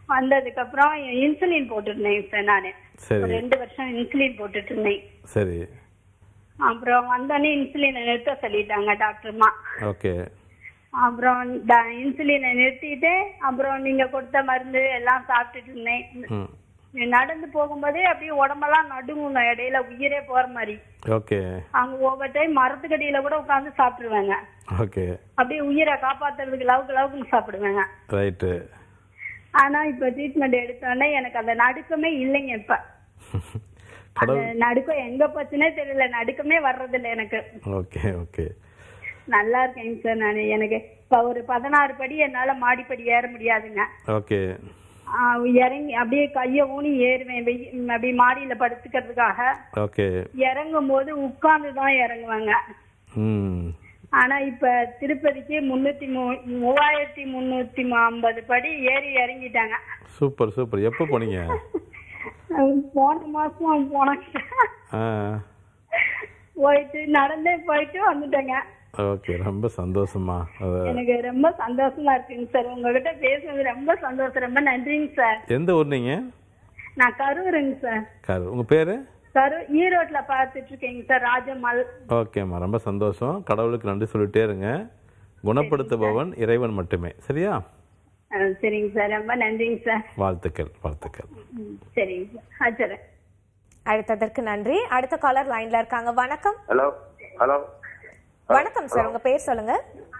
வந்ததுக்கு அப்புறம் இன்சுலின் போட்டுருந்தேன் சார் நானு சரி. ஒரு ரெண்டு வருஷம் இன்சுலின் போட்டுட்டு இருந்தேன் சரி அப்புறம் வந்தோடனே இன்சுலினை நிறுத்த சொல்லிட்டாங்க டாக்டர்மா ஓகே அப்புறம் இன்சுலினை நிறுத்திட்டு அப்புறம் நீங்க கொடுத்த மருந்து எல்லாம் சாப்பிட்டுட்டு இருந்தேன் ம் நடந்து போகும்போதே அப்படியே உடம்பெல்லாம் நடுங்குங்க இடையில உயிரே போற மாதிரி ஓகே அங்க ஒவ்வொரு டைம் மரத்துக்கடியில கூட உட்காந்து சாப்பிட்டுருவேங்க ஓகே அப்படியே உயிரை காப்பாத்துறதுக்கு லவுக்கு லவுக்குன்னு சாப்பிடுவேங்க ரைட்டு ஆனா இப்ப ட்ரீட்மெண்ட் எடுத்தோடனே எனக்கு அந்த நடுக்கமே இல்லைங்க இப்ப அந்த கடவுள் நடுக்கம் எங்க போச்சுன்னே தெரியல நடுக்கமே வர்றது இல்ல எனக்கு ஓகே ஓகே நல்லா இருக்கேங்க சார் நான் எனக்கு இப்ப ஒரு பதினாறு படி என்னால மாடிப்படி ஏற முடியாதுங்க ஓகே ஆஹ் இறங்கி அப்படியே கைய ஊனி ஏறுவேன் வெயி- ம், அப்படியே மாடியில படுத்துக்கிறதுக்காக ஓகே இறங்கும் போது உட்கார்ந்து தான் இறங்குவாங்க ம் ஆனா இப்ப திருப்பதிக்கு முன்னூத்தி மூ- மூவாயிரத்தி முன்னூத்தி ஐம்பது படி ஏறி இறங்கிட்டாங்க சூப்பர் சூப்பர் எப்போ போனீங்க அஹ் போன மாசம் போனாங்க ஆ போயிட்டு நடந்தே போயிட்டு வந்துட்டேங்க ஓகே ரொம்ப சந்தோஷமா அது எனக்கு ரொம்ப சந்தோஷமா இருக்குங்க சார் உங்ககிட்ட பேசுனது ரொம்ப சந்தோஷம் ரொம்ப நன்றிங்க சார் எந்த ஊர் நீங்கள் நான் கரூருங்க சார் கார் உங்கள் பேர் கரூர் ஈரோட்ல பார்த்துட்டு இருக்கேங்க சார் ராஜமல் ஓகேம்மா ரொம்ப சந்தோஷம் கடவுளுக்கு நன்றி சொல்லிட்டே இருங்க குணப்படுத்துபவன் இறைவன் மட்டுமே சரியா அஹ் சரிங்க சார் ரொம்ப நன்றிங்க சார் வாழ்த்துக்கள் வாழ்த்துக்கள் ம், சரிங்க சார் வச்சுறேன் அழைத்ததற்கு நன்றி அடுத்த காலர் லைன்ல இருக்காங்க வணக்கம் ஹலோ ஹலோ வணக்கம் சார் உங்க பேர் சொல்லுங்க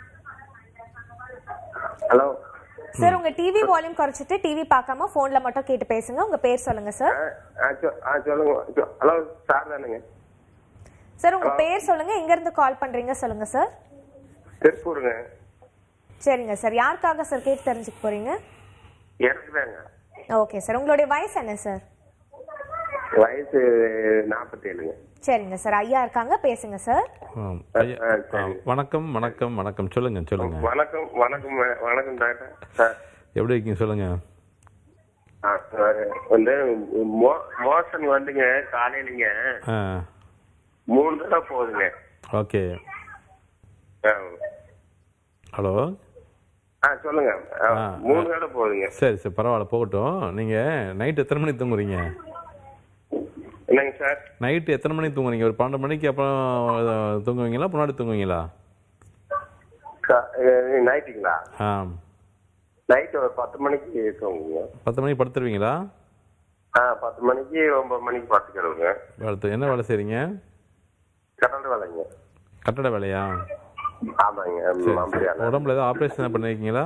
ஹலோ சார் உங்க டிவி வால்யூம் குறைச்சிட்டு டிவி பார்க்காம போன்ல மட்டும் கேட்டு பேசுங்க உங்க பேர் சொல்லுங்க சார் ஆ சொல்லுங்க ஹலோ சார் தானுங்க சார் உங்க பேர் சொல்லுங்க எங்க இருந்து கால் பண்றீங்க சொல்லுங்க சார் திருப்பூருங்க சரிங்க சார் யாருக்காக சார் கேட்டு தெரிஞ்சுக்க போறீங்க எனக்கு தாங்க ஓகே சார் உங்களுடைய வயசு என்ன சார் வயசு நாற்பத்தேழுங்க சரிங்க சார் ஐயா இருக்காங்க பேசுங்க சார் ஆம். ஐயா, ஆ, சரி. ஆ, வணக்கம் வணக்கம் வணக்கம் சொல்லுங்க சொல்லுங்க வணக்கம் வணக்கம் வணக்கம் டாக்டர் சார் எப்படி இருக்கீங்க சொல்லுங்க ஆ, சார், வந்து மோ- மோஷன் வந்துங்க காலையிலங்க ஆ மூணு தடவை போகுதுங்க ஓகே ஆ. ஹலோ ஆ சொல்லுங்க ஆ, ஆ, மூணு தடவை போகுதுங்க சரி சரி பரவாயில்ல போகட்டும் நீங்கள் நைட் எத்தனை மணிக்கு தூங்குறீங்க என்னங்க சார் நைட்டு எத்தனை மணிக்கு தூங்குறீங்க ஒரு பன்னெண்டு மணிக்கு அப்புறம் அஹ், தூங்குவீங்களா முன்னாடி தூங்குவீங்களா கா- அஹ், நைட்டுங்களா ஆ நைட்டு ஒரு பத்து மணிக்கு தூங்குங்க பத்து மணிக்கு படுத்துருவீங்களா ஆ பத்து மணிக்கு ஒன்பது மணிக்கு பார்த்துக்கிறதுங்க அடுத்து என்ன வேலை செய்றீங்க கடல் வேலைங்க கட்டட வேலையா ஆமாங்க சரி, அப்படியா சரி. உடம்புல ஏதாவது ஆப்ரேஷன் பண்ணிருக்கீங்களா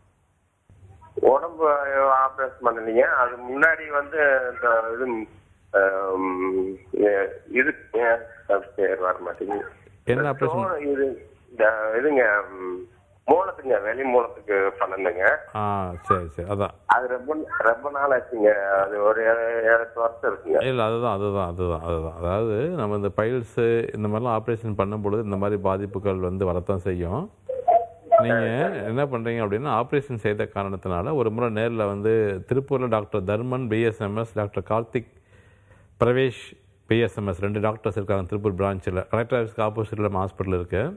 உடம்பு ஆபரேஷன் பண்ணலீங்க அது முன்னாடி வந்து இந்த இது ஆம், எ- இது ஏன் அது பேர் வர மாட்டேங்குது என்ன ஆப்ரேஷன் ஸ்டோன் இது இந்த இதுங்க ம், மூலத்துங்க வெளி மூலத்துக்கு பண்ணணுங்க ஆ சரி சரி அதான் அது ரொம்ப ரொம்ப நாள் ஆச்சுங்க அது ஒரு ஏழு- ஏழு எட்டு வருஷம் இருக்குங்க இல்லை அதுதான் அதுதான் அதுதான் அதுதான் அதாவது நம்ம இந்த பைல்ஸு இந்த மாதிரிலாம் ஆப்ரேஷன் பண்ணும் பொழுது இந்த மாதிரி பாதிப்புகள் வந்து வரத்தான் செய்யும் நீங்கள் என்ன பண்ணுறீங்க அப்படின்னா ஆப்ரேஷன் செய்த காரணத்தினால ஒரு முறை நேரில் வந்து திருப்பூரில் doctor Dharman BSMS doctor Karthik Pravesh BSMS ரெண்டு டாக்டர்ஸ் இருக்காங்க திருப்பூர் பிரான்ச்சில் கலெக்டர் ஆஃபீஸ்க்கு ஆப்போசிட்டில் நம்ம ஹாஸ்பிட்டல் இருக்குது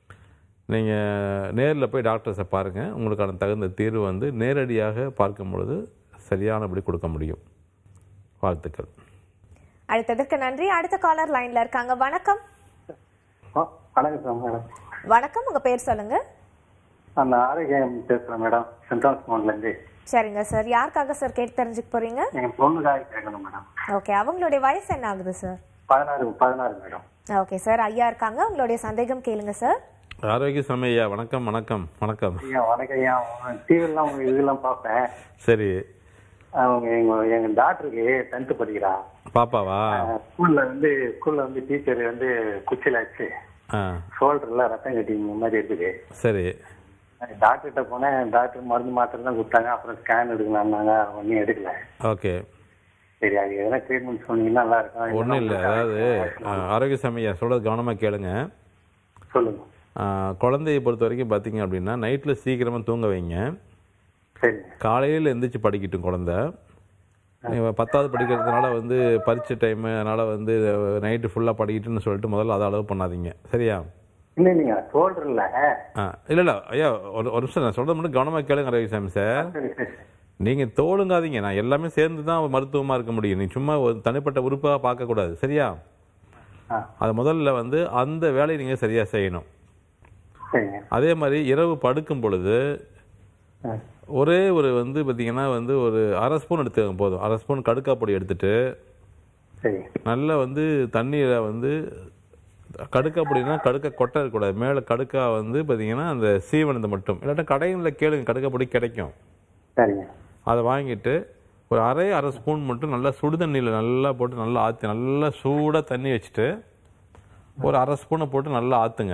நீங்கள் நேரில் போய் டாக்டர்ஸை பாருங்கள் உங்களுக்கான தகுந்த தீர்வு வந்து நேரடியாக பார்க்கும் பொழுது சரியானபடி கொடுக்க முடியும் வாழ்த்துக்கள் அழைத்ததற்கு நன்றி அடுத்த காலர் லைன்ல இருக்காங்க வணக்கம் ஆ, வணக்கம் சார் மேடம் வணக்கம் உங்க பேர் சொல்லுங்க நான் ஆரோக்கியம் பேசுறேன் மேடம் சென்ட் தாமஸ் மவுண்ட்ல இருந்து சரிங்க சார் யாருக்காக சார் கேட்டு தெரிஞ்சுக்க போறீங்க எங்க பொண்ணுக்காக கேட்கணும் மேடம் ஓகே அவங்களுடைய வயசு என்ன ஆகுது சார் பதினாறு பதினாறு மேடம் ஓகே சார் ஐயா இருக்காங்க உங்களுடைய சந்தேகம் கேளுங்க சார் ஆரோக்கிய சமையா வணக்கம் வணக்கம் வணக்கம் ஐயா வணக்கம் ஐயா டிவிலாம் உங்க இதெல்லாம் பார்ப்பேன் சரி அவங்க எங்க எங்க டாக்டருக்கு டென்த் படிக்கிறா பாப்பாவா ஸ்கூல்ல வந்து ஸ்கூல்ல வந்து டீச்சர் வந்து குச்சில ஆச்சு ஆ ஷோல்டர்ல ரத்தம் கட்டிங்க மாதிரி இருக்குது சரி டாக்டர்கிட்ட போனேன் டாக்டர் மருந்து மாத்திரை தான் கொடுத்தாங்க அப்புறம் ஸ்கேன் எடுக்கலாம்னாங்க ஒன்றும் எடுக்கல ஓகே சரி அது எதனா ட்ரீட்மெண்ட் சொன்னீங்கன்னா நல்லா இருக்கும் ஒன்றும் இல்லை அதாவது ஆ, ஆரோக்கிய சமையா சொல்கிறது கவனமாக கேளுங்க சொல்லுங்க ஆ, குழந்தையை பொறுத்த வரைக்கும் பார்த்தீங்க அப்படின்னா நைட்டில் சீக்கிரமாக தூங்க வைங்க சரிங்க காலையில் எந்திரிச்சு படிக்கட்டும் குழந்தை நீங்க பத்தாவது படிக்கிறதுனால வந்து பரீட்சை டைமு அதனால் வந்து நைட்டு ஃபுல்லாக படிக்கிட்டுன்னு சொல்லிட்டு முதல்ல அதை அளவு பண்ணாதீங்க சரியா இல்ல இல்லைங்க ஷோல்டர்ல ஆ இல்லை இல்லை ஐயா ஒரு ஒரு நிமிஷம் நான் சொல்கிறது மட்டும் கவனமாக கேளுங்க ரவிசாமி சார் சரி சரி நீங்கள் தோலுங்காதீங்க நான் எல்லாமே சேர்ந்து தான் மருத்துவமாக இருக்க முடியும் நீ சும்மா ஒரு தனிப்பட்ட உறுப்பாக பார்க்கக்கூடாது சரியா ஆ அது முதல்ல வந்து அந்த வேலையை நீங்கள் சரியாக செய்யணும் சரிங்க அதே மாதிரி இரவு படுக்கும் பொழுது ஆ ஒரே ஒரு வந்து பார்த்தீங்கன்னா வந்து ஒரு அரை ஸ்பூன் எடுத்துக்கங்க போதும் அரை ஸ்பூன் கடுக்கா பொடி எடுத்துட்டு சரி நல்லா வந்து தண்ணியில் வந்து கடுக்கா பொடினா கடுக்க கொட்டை இருக்கக்கூடாது மேலே கடுக்கா வந்து பார்த்தீங்கன்னா அந்த சீவனது மட்டும் இல்லாட்டா கடைகளில் கேளுங்க கடுக்கா பொடி கிடைக்கும் சரிங்க அதை வாங்கிட்டு ஒரு அரை அரை ஸ்பூன் மட்டும் நல்லா சுடு தண்ணியில் நல்லா போட்டு நல்லா ஆற்றி நல்லா சூடாக தண்ணி வச்சுட்டு ஒரு அரை ஸ்பூனை போட்டு நல்லா ஆற்றுங்க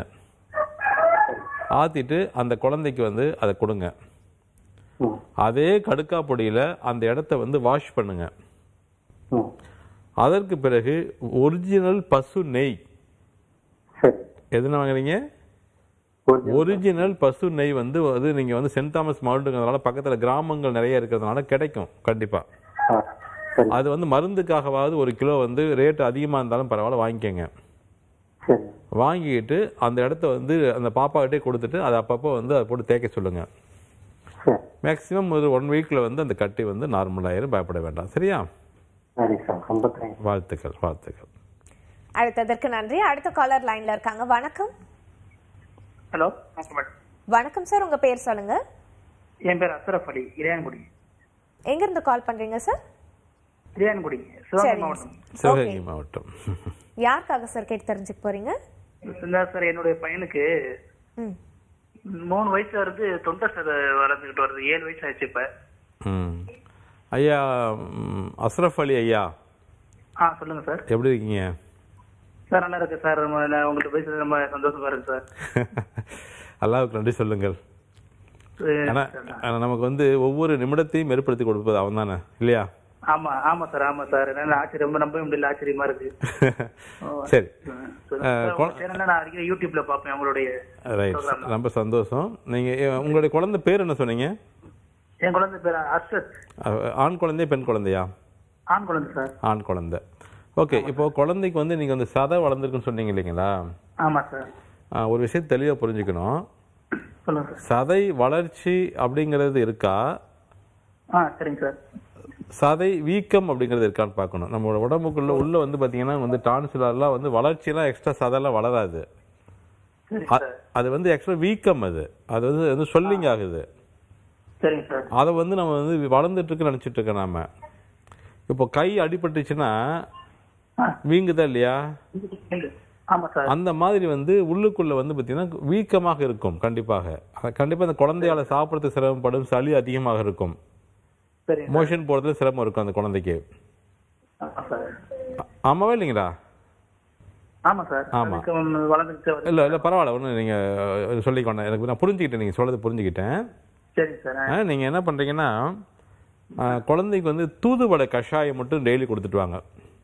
ஆற்றிட்டு அந்த குழந்தைக்கு வந்து அதை கொடுங்க ம் அதே கடுக்கா பொடியில் அந்த இடத்த வந்து வாஷ் பண்ணுங்க ம் அதற்கு பிறகு ஒரிஜினல் பசு நெய் சரி எதுனா வாங்குறீங்க ஒரு ஒரிஜினல் பசு நெய் வந்து அது நீங்கள் வந்து சென்ட் தாமஸ் மாவட்டங்கிறதுனால பக்கத்தில் கிராமங்கள் நிறைய இருக்கிறதுனால கிடைக்கும் கண்டிப்பாக ஆ சரி அது வந்து மருந்துக்காகவாவது ஒரு கிலோ வந்து ரேட் அதிகமாக இருந்தாலும் பரவாயில்ல வாங்கிக்கோங்க சரி வாங்கிக்கிட்டு அந்த இடத்த வந்து அந்த பாப்பாக்கிட்டே கொடுத்துட்டு அதை அப்பப்போ வந்து அதை போட்டு தேய்க்க சொல்லுங்கள் சரி மேக்ஸிமம் ஒரு ஒன் வீக்கில் வந்து அந்த கட்டி வந்து நார்மல் ஆயிரும் பயப்பட வேண்டாம் சரியா சரி சார் ரொம்ப தேங்க்ஸ் வாழ்த்துக்கள் வாழ்த்துக்கள் அடுத்ததற்கு நன்றி அடுத்த காலர் லைன்ல இருக்காங்க வணக்கம் ஹலோ வணக்கம் மேடம் வணக்கம் சார் உங்க பேர் சொல்லுங்க என் பேர் அசரஃப் அலி இளையான்குடி எங்க இருந்து கால் பண்றீங்க சார் இளையான்குடி சிவகங்கை சரிங்க மாவட்டம் சிவகங்கை மாவட்டம் யாருக்காக சார் கேட்டு தெரிஞ்சுக்க போறீங்க இந்த சார் என்னுடைய பையனுக்கு ம் மூணு வயசுல இருந்து தொண்டை சதை வளர்ந்துகிட்டு வருது ஏழு வயசு ஆயிடுச்சு இப்ப ம் ஐயா ம், அஸ்ரஃப் அலி ஐயா ஆ சொல்லுங்க சார் எப்படி இருக்கீங்க சார் நல்லா இருக்கு சார் ரொம்ப நான் உங்கள்ட்ட பேசுறது ரொம்ப சந்தோஷமா இருக்கு சார் அல்லாவுக்கு நன்றி சொல்லுங்கள் ஆனா ஆனா நமக்கு வந்து ஒவ்வொரு நிமிடத்தையும் ஏற்படுத்தி கொடுப்பது அவன் தானே இல்லையா ஆமா ஆமா சார் ஆமா சார் என்ன ஆச்சரியம் ரொம்ப நம்பவே முடியல ஆச்சரியமா இருக்கு சரி சார், உங்க channel ல நான் அடிக்கடி யூடியூப்ல பாப்பேன் உங்களுடைய ரைட் ரொம்ப சந்தோஷம் நீங்க எ- உங்களுடைய குழந்தை பேர் என்ன சொன்னீங்க என் குழந்தை பேர் அர்ஷத் அஹ், ஆண் குழந்தையா பெண் குழந்தையா ஆண் குழந்தை சார் ஆண் குழந்தை ஓகே இப்போ குழந்தைக்கு வந்து நீங்க வந்து சதை வளர்ந்துருக்குன்னு சொன்னீங்க இல்லைங்களா ஆமா சார் அஹ், ஒரு விஷயம் தெளிவா புரிஞ்சுக்கணும் சொல்லுங்க சார் சதை வளர்ச்சி அப்படிங்கிறது இருக்கா ஆ சரிங்க சார் சதை வீக்கம் அப்படிங்கிறது இருக்கான்னு பார்க்கணும் நம்மளோட உடம்புக்குள்ள உள்ள வந்து பாத்தீங்கன்னா வந்து டான்சிலர்லாம் வந்து வளர்ச்சியெல்லாம் எக்ஸ்ட்ரா சதைலாம் வளராது சரி அ- அது வந்து எக்ஸ்ட்ரா வீக்கம் அது அது வந்து வந்து சொல்லிங் ஆகுது சரிங்க சார் அதை வந்து நம்ம வந்து வளர்ந்துட்டு இருக்கு நினைச்சிட்டு இருக்கோம் நாம இப்போ கை அடிபட்டுச்சுன்னா வீங்குதா இல்லையா இல்ல. ஆமா சார் அந்த மாதிரி வந்து உள்ளுக்குள்ள வந்து பாத்தீங்கன்னா வீக்கமாக இருக்கும் கண்டிப்பாக அது கண்டிப்பா அந்த குழந்தையால சாப்பிடறதுக்கு சிரமப்படும் சளி அதிகமாக இருக்கும் சரிங்க மோஷன் போறதுல சிரமம் இருக்கும் அந்த குழந்தைக்கு ஆமா சார் ஆ- ஆமாவா இல்லைங்களா ஆமா சார் ஆமா. அதுக்கு ஒண்ணு வளர்ந்துட்டு வருது. இல்ல இல்ல பரவாயில்ல ஒன்றும் நீங்க அஹ், சொல்லிக்கோங்க எனக்கு நான் புரிஞ்சுக்கிட்டேன் நீங்க சொல்றது புரிஞ்சுக்கிட்டேன் சரிங்க சார் ஆ, நீங்க என்ன பண்றீங்கன்னா ஆ, குழந்தைக்கு வந்து தூதுவளை கஷாயம் மட்டும் டெய்லி கொடுத்துட்டு வாங்க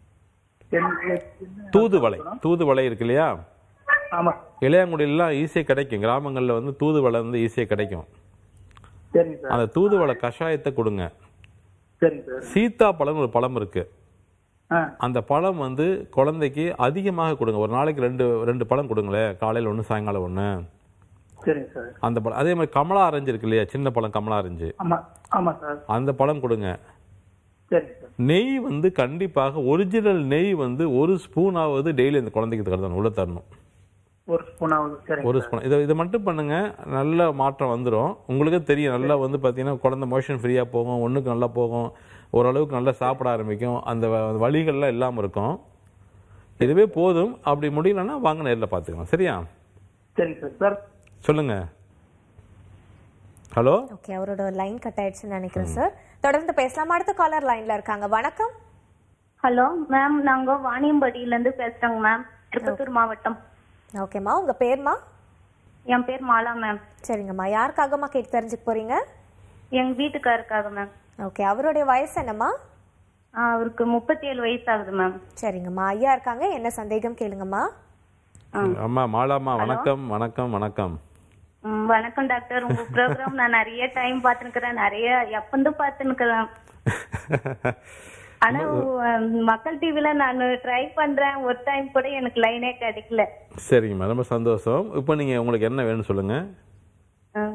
என்ன- என்ன- தூதுவளை தூதுவளை இருக்கு இல்லையா ஆமா இளையாங்குடியிலாம் ஈஸியாக கிடைக்கும் கிராமங்களில் வந்து தூதுவளை வந்து ஈஸியாக கிடைக்கும் சரிங்க சார் அந்த தூதுவளை கஷாயத்தை கொடுங்க சரிங்க சார் சீத்தா பழம்னு ஒரு பழம் இருக்கு ஆ அந்த பழம் வந்து குழந்தைக்கு அதிகமாக கொடுங்க ஒரு நாளைக்கு ரெண்டு ரெண்டு பழம் கொடுங்களேன் காலையில் ஒன்று சாயங்காலம் ஒன்று சரிங்க சார் அந்த பழம் அதே மாதிரி கமலா ஆரஞ்சு இருக்கு இல்லையா சின்ன பழம் கமலா ஆரஞ்சு ஆமா ஆமா சார் அந்த பழம் கொடுங்க சரிங்க சார் நெய் வந்து கண்டிப்பாக ஒரிஜினல் நெய் வந்து ஒரு ஸ்பூனாவது டெய்லி அந்த குழந்தைக்கு தரணும் உள்ள தரணும் ஒரு ஸ்பூன் ஆகுது சரிங்க ஒரு ஸ்பூன் இதை இதை மட்டும் பண்ணுங்க நல்ல மாற்றம் வந்துடும் உங்களுக்கே தெரியும் நல்லா வந்து பார்த்தீங்கன்னா குழந்தை மோஷன் ஃப்ரீயாக போகும் ஒன்றுக்கு நல்லா போகும் ஓரளவுக்கு நல்லா சாப்பிட ஆரம்பிக்கும் அந்த வ- வலிகள்லாம் இல்லாமல் இருக்கும் இதுவே போதும் அப்படி முடியலன்னா வாங்க நேரில் பார்த்துக்கலாம் சரியா சரிங்க சார் சார் சொல்லுங்க ஹலோ ஓகே அவரோட லைன் கட் ஆயிடுச்சுன்னு நினைக்கிறேன் சார் தொடர்ந்து பேசலாம் அடுத்த காலர் லைன்ல இருக்காங்க வணக்கம் ஹலோ மேம் நாங்க வாணியம்படியில இருந்து பேசுறோங்க மேம் திருப்பத்தூர் மாவட்டம் ஓகேம்மா உங்க பேர்மா என் பேர் மாலா மேம் சரிங்கம்மா யாருக்காகம்மா கேட்டு தெரிஞ்சுக்க போறீங்க எங்க வீட்டுக்காருக்காக மேம் ஓகே அவருடைய வயசு என்னம்மா அவருக்கு முப்பத்தி ஏழு வயசு ஆகுது மேம் சரிங்கம்மா ஐயா இருக்காங்க என்ன சந்தேகம் கேளுங்கம்மா அம்மா மாலாம்மா வணக்கம் வணக்கம் வணக்கம் ம், வணக்கம் டாக்டர் உங்க ப்ரோக்ராம் நான் நிறைய டைம் பார்த்துனுக்குறேன் நிறைய எப்பந்து பார்த்துனுக்குறேன் ஆனா உ- மக்கள் டிவில நான் ட்ரை பண்றேன் ஒரு டைம் கூட எனக்கு லைனே கிடைக்கல சரிங்கம்மா ரொம்ப சந்தோஷம் இப்போ நீங்கள் உங்களுக்கு என்ன வேணும்னு சொல்லுங்கள் ம்,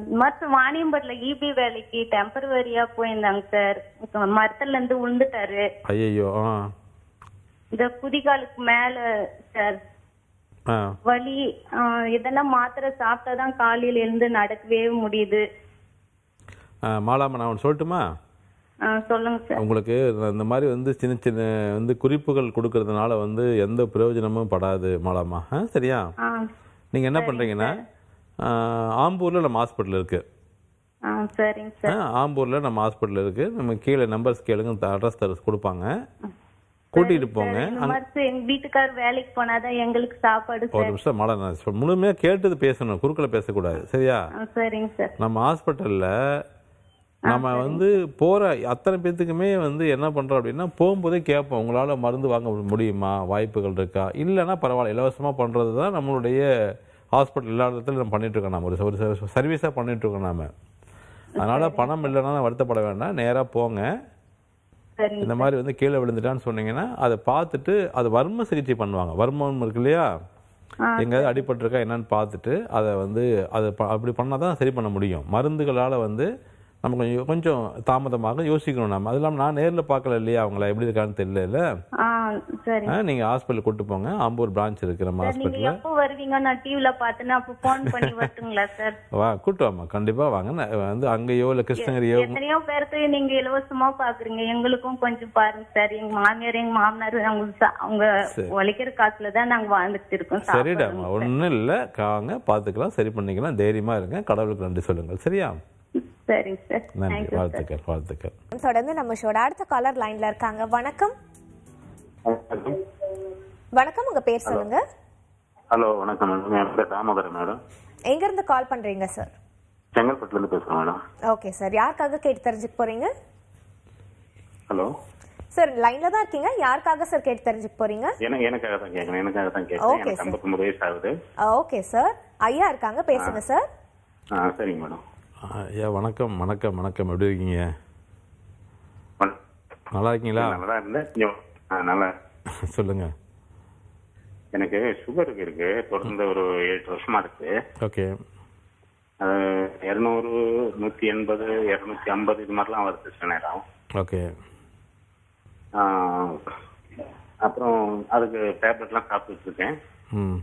மற்றும் வாணியம்பட்டில இபி வேலைக்கு டெம்பரவரியா போயிருந்தாங்க சார் மரத்துல இருந்து விழுந்துட்டாரு ஐயையோ ஆ இந்த குதிகாலுக்கு மேல சார் ஆ வலி ஆ, எதனா மாத்திரை சாப்பிட்டாதான் காலையில இருந்து நடக்கவே முடியுது ஆ, மாலாமா நான் ஒன்று சொல்லட்டுமா ஆ, சொல்லுங்க சார் உங்களுக்கு இந்த மாதிரி வந்து சின்ன சின்ன வந்து குறிப்புகள் கொடுக்கறதுனால வந்து எந்த பிரயோஜனமும் படாது மாலாமா ஆ சரியா ஆ நீங்கள் என்ன பண்ணுறீங்கன்னா ஆம்பூரில் நம்ம ஹாஸ்பிட்டல் இருக்குது ஆ சரிங்க சார் ஆம்பூரில் நம்ம ஹாஸ்பிட்டல் இருக்குது நம்ம கீழே நம்பர்ஸ் கேளுங்க அட்ரஸ் தர கொடுப்பாங்க கூட்டிகிட்டு போங்க இந்த மாதிரி சார், எங்க வீட்டுக்கார் வேலைக்கு போனாதான் எங்களுக்கு சாப்பாடு ஒரு சார் நிமிஷம் மாலா நான் சொல்- முழுமையா கேட்டது பேசணும் குறுக்கில் பேசக்கூடாது சரியா ஆ, சரிங்க சார் நம்ம ஹாஸ்பிட்டல்ல நம்ம வந்து போற அத்தனை பேத்துக்குமே வந்து என்ன பண்றோம் அப்படின்னா போகும்போதே கேட்போம் உங்களால மருந்து வாங்க முடியுமா வாய்ப்புகள் இருக்கா இல்லைன்னா பரவாயில்ல இலவசமா பண்றது தான் நம்மளுடைய ஹாஸ்பிட்டல் எல்லா இடத்துலையும் நம்ம பண்ணிட்டு இருக்கோம் நம்ம ஒரு ஒரு சர்வீஸாக பண்ணிட்டு இருக்கோம் நாம அதனால பணம் இல்லைன்னா வருத்தப்பட வேண்டாம் நேரா போங்க சரிங்க இந்த மாதிரி வந்து கீழே விழுந்துட்டான்னு சொன்னீங்கன்னா அதை பார்த்துட்டு அது வர்ம சிகிச்சை பண்ணுவாங்க வர்மம் இருக்கு இல்லையா எங்கேயாவது அடிபட்டிருக்கா என்னன்னு பார்த்துட்டு அதை வந்து அதை ப- அப்படி பண்ணால் தான் சரி பண்ண முடியும் மருந்துகளால் வந்து நம்ம கொஞ்சம் கொஞ்சம் தாமதமாக யோசிக்கணும் நம்ம அது இல்லாமல் நான் நேரில் பார்க்கல இல்லையா அவங்கள எப்படி இருக்கான்னு தெரியல ஆ சரிங்க நீங்கள் ஹாஸ்பிட்டல் கூட்டு போங்க ஆம்பூர் பிரான்ச் இருக்கு நம்ம சார் நீங்க ஹாஸ்பிட்டலில் எப்போ வருவீங்க நான் டிவில பார்த்தேன்னா அப்போ ஃபோன் பண்ணி வரட்டுங்களா சார் வா கூட்டு வாமா கண்டிப்பாக வாங்க நான் வந்து அங்கேயோ இல்லை கிருஷ்ணகிரியோ எத்தனையோ பேருக்கு நீங்க இலவசமா பாக்குறீங்க எங்களுக்கும் கொஞ்சம் பாருங்க சார் எங்க மாமியார் எங்க மாமனார் அவங்க சா- அவங்க உழைக்கிற காசுல தான் நாங்க வாழ்ந்துட்டு இருக்கோம் சரிடாம்மா ஒன்றும் இல்லை வாங்க பார்த்துக்கலாம் சரி பண்ணிக்கலாம் தைரியமாக இருங்க கடவுளுக்கு நன்றி சொல்லுங்கள் சரியா சரிங்க சார் நன்றி தேங்க்யூ சார் வாழ்த்துக்கள் வாழ்த்துக்கள் தொடர்ந்து நம்ம ஷோட அடுத்த காலர் லைன்ல இருக்காங்க வணக்கம் வணக்கம் உங்க பேர் சொல்லுங்க ஹலோ வணக்கம் மேடம் என் பேர் தாமோதரன் மேடம் எங்க இருந்து கால் பண்றீங்க சார் செங்கல்பட்டுல இருந்து பேசுறேன் மேடம் ஓகே சார் யாருக்காக கேட்டு தெரிஞ்சுக்க போறீங்க ஹலோ சார் லைன்ல தான் இருக்கீங்க யாருக்காக சார் கேட்டு தெரிஞ்சுக்க போறீங்க எனக்கு எனக்காக தான் கேட்கணும் எனக்காக தான் கேட்கறேன் Okay, எனக்கு sir. ஐம்பத்தொன்பது வயசு ஆகுது ஓகே சார் ஐயா இருக்காங்க பேசுங்க சார் ஆ சரிங்க மேடம் ஐயா வணக்கம் வணக்கம் வணக்கம் எப்படி இருக்கீங்க நல்லா இருக்கீங்களா நல்லா தான் இருந்தேன் கொஞ்சம் ஆ, நல்லா சொல்லுங்க எனக்கு சுகருக்கு இருக்கு தொடர்ந்து ஒரு எட்டு வருஷமா இருக்கு ஓகே அது இருநூறு நூத்தி எண்பது இருநூத்தி ஐம்பது இது மாதிரிலாம் வருது சில நேரம் ஓகே ஆ, அப்புறம் அதுக்கு டேப்லெட்லாம் சாப்பிட்டுட்டு இருக்கேன் ம்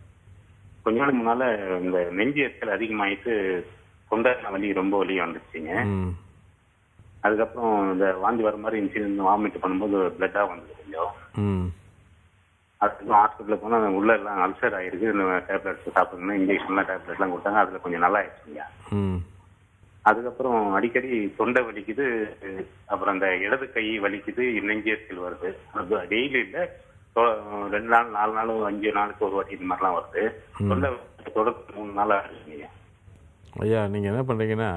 கொஞ்ச நாள் முன்னால இந்த நெஞ்சு எரிச்சல் அதிகமாயிட்டு கொண்டாடின வலி ரொம்ப வலி வந்துச்சுங்க ம் அதுக்கப்புறம் இந்த வாந்தி வர மாதிரி இருந்துச்சு வாமிட் பண்ணும்போது பிளட்டா வந்தது கொஞ்சம் ம் அதுக்கப்புறம் ஹாஸ்பிட்டலுக்கு போனா உள்ள எல்லாம் அல்சர் ஆயிருக்கு இந்த டேப்லெட்ஸ் சாப்பிடணும் இன்ஜெக்ஷன்லாம் டேப்லெட்லாம் கொடுத்தாங்க அதுல கொஞ்சம் நல்லா ஆயிடுச்சுங்க ம் அதுக்கப்புறம் அடிக்கடி தொண்டை வலிக்குது அப்புறம் அந்த இடது கை வலிக்குது நெஞ்சு எரிச்சல் வருது அது டெய்லி இல்ல தொ- ரெண்டு நாள் நாலு நாள் அஞ்சு நாளுக்கு ஒரு வாட்டி இது மாதிரிலாம் வருது தொண்டை தொடர்ந்து மூணு நாள் ஆயிடுச்சுங்க ஐயா நீங்கள் என்ன பண்ணுறீங்கன்னா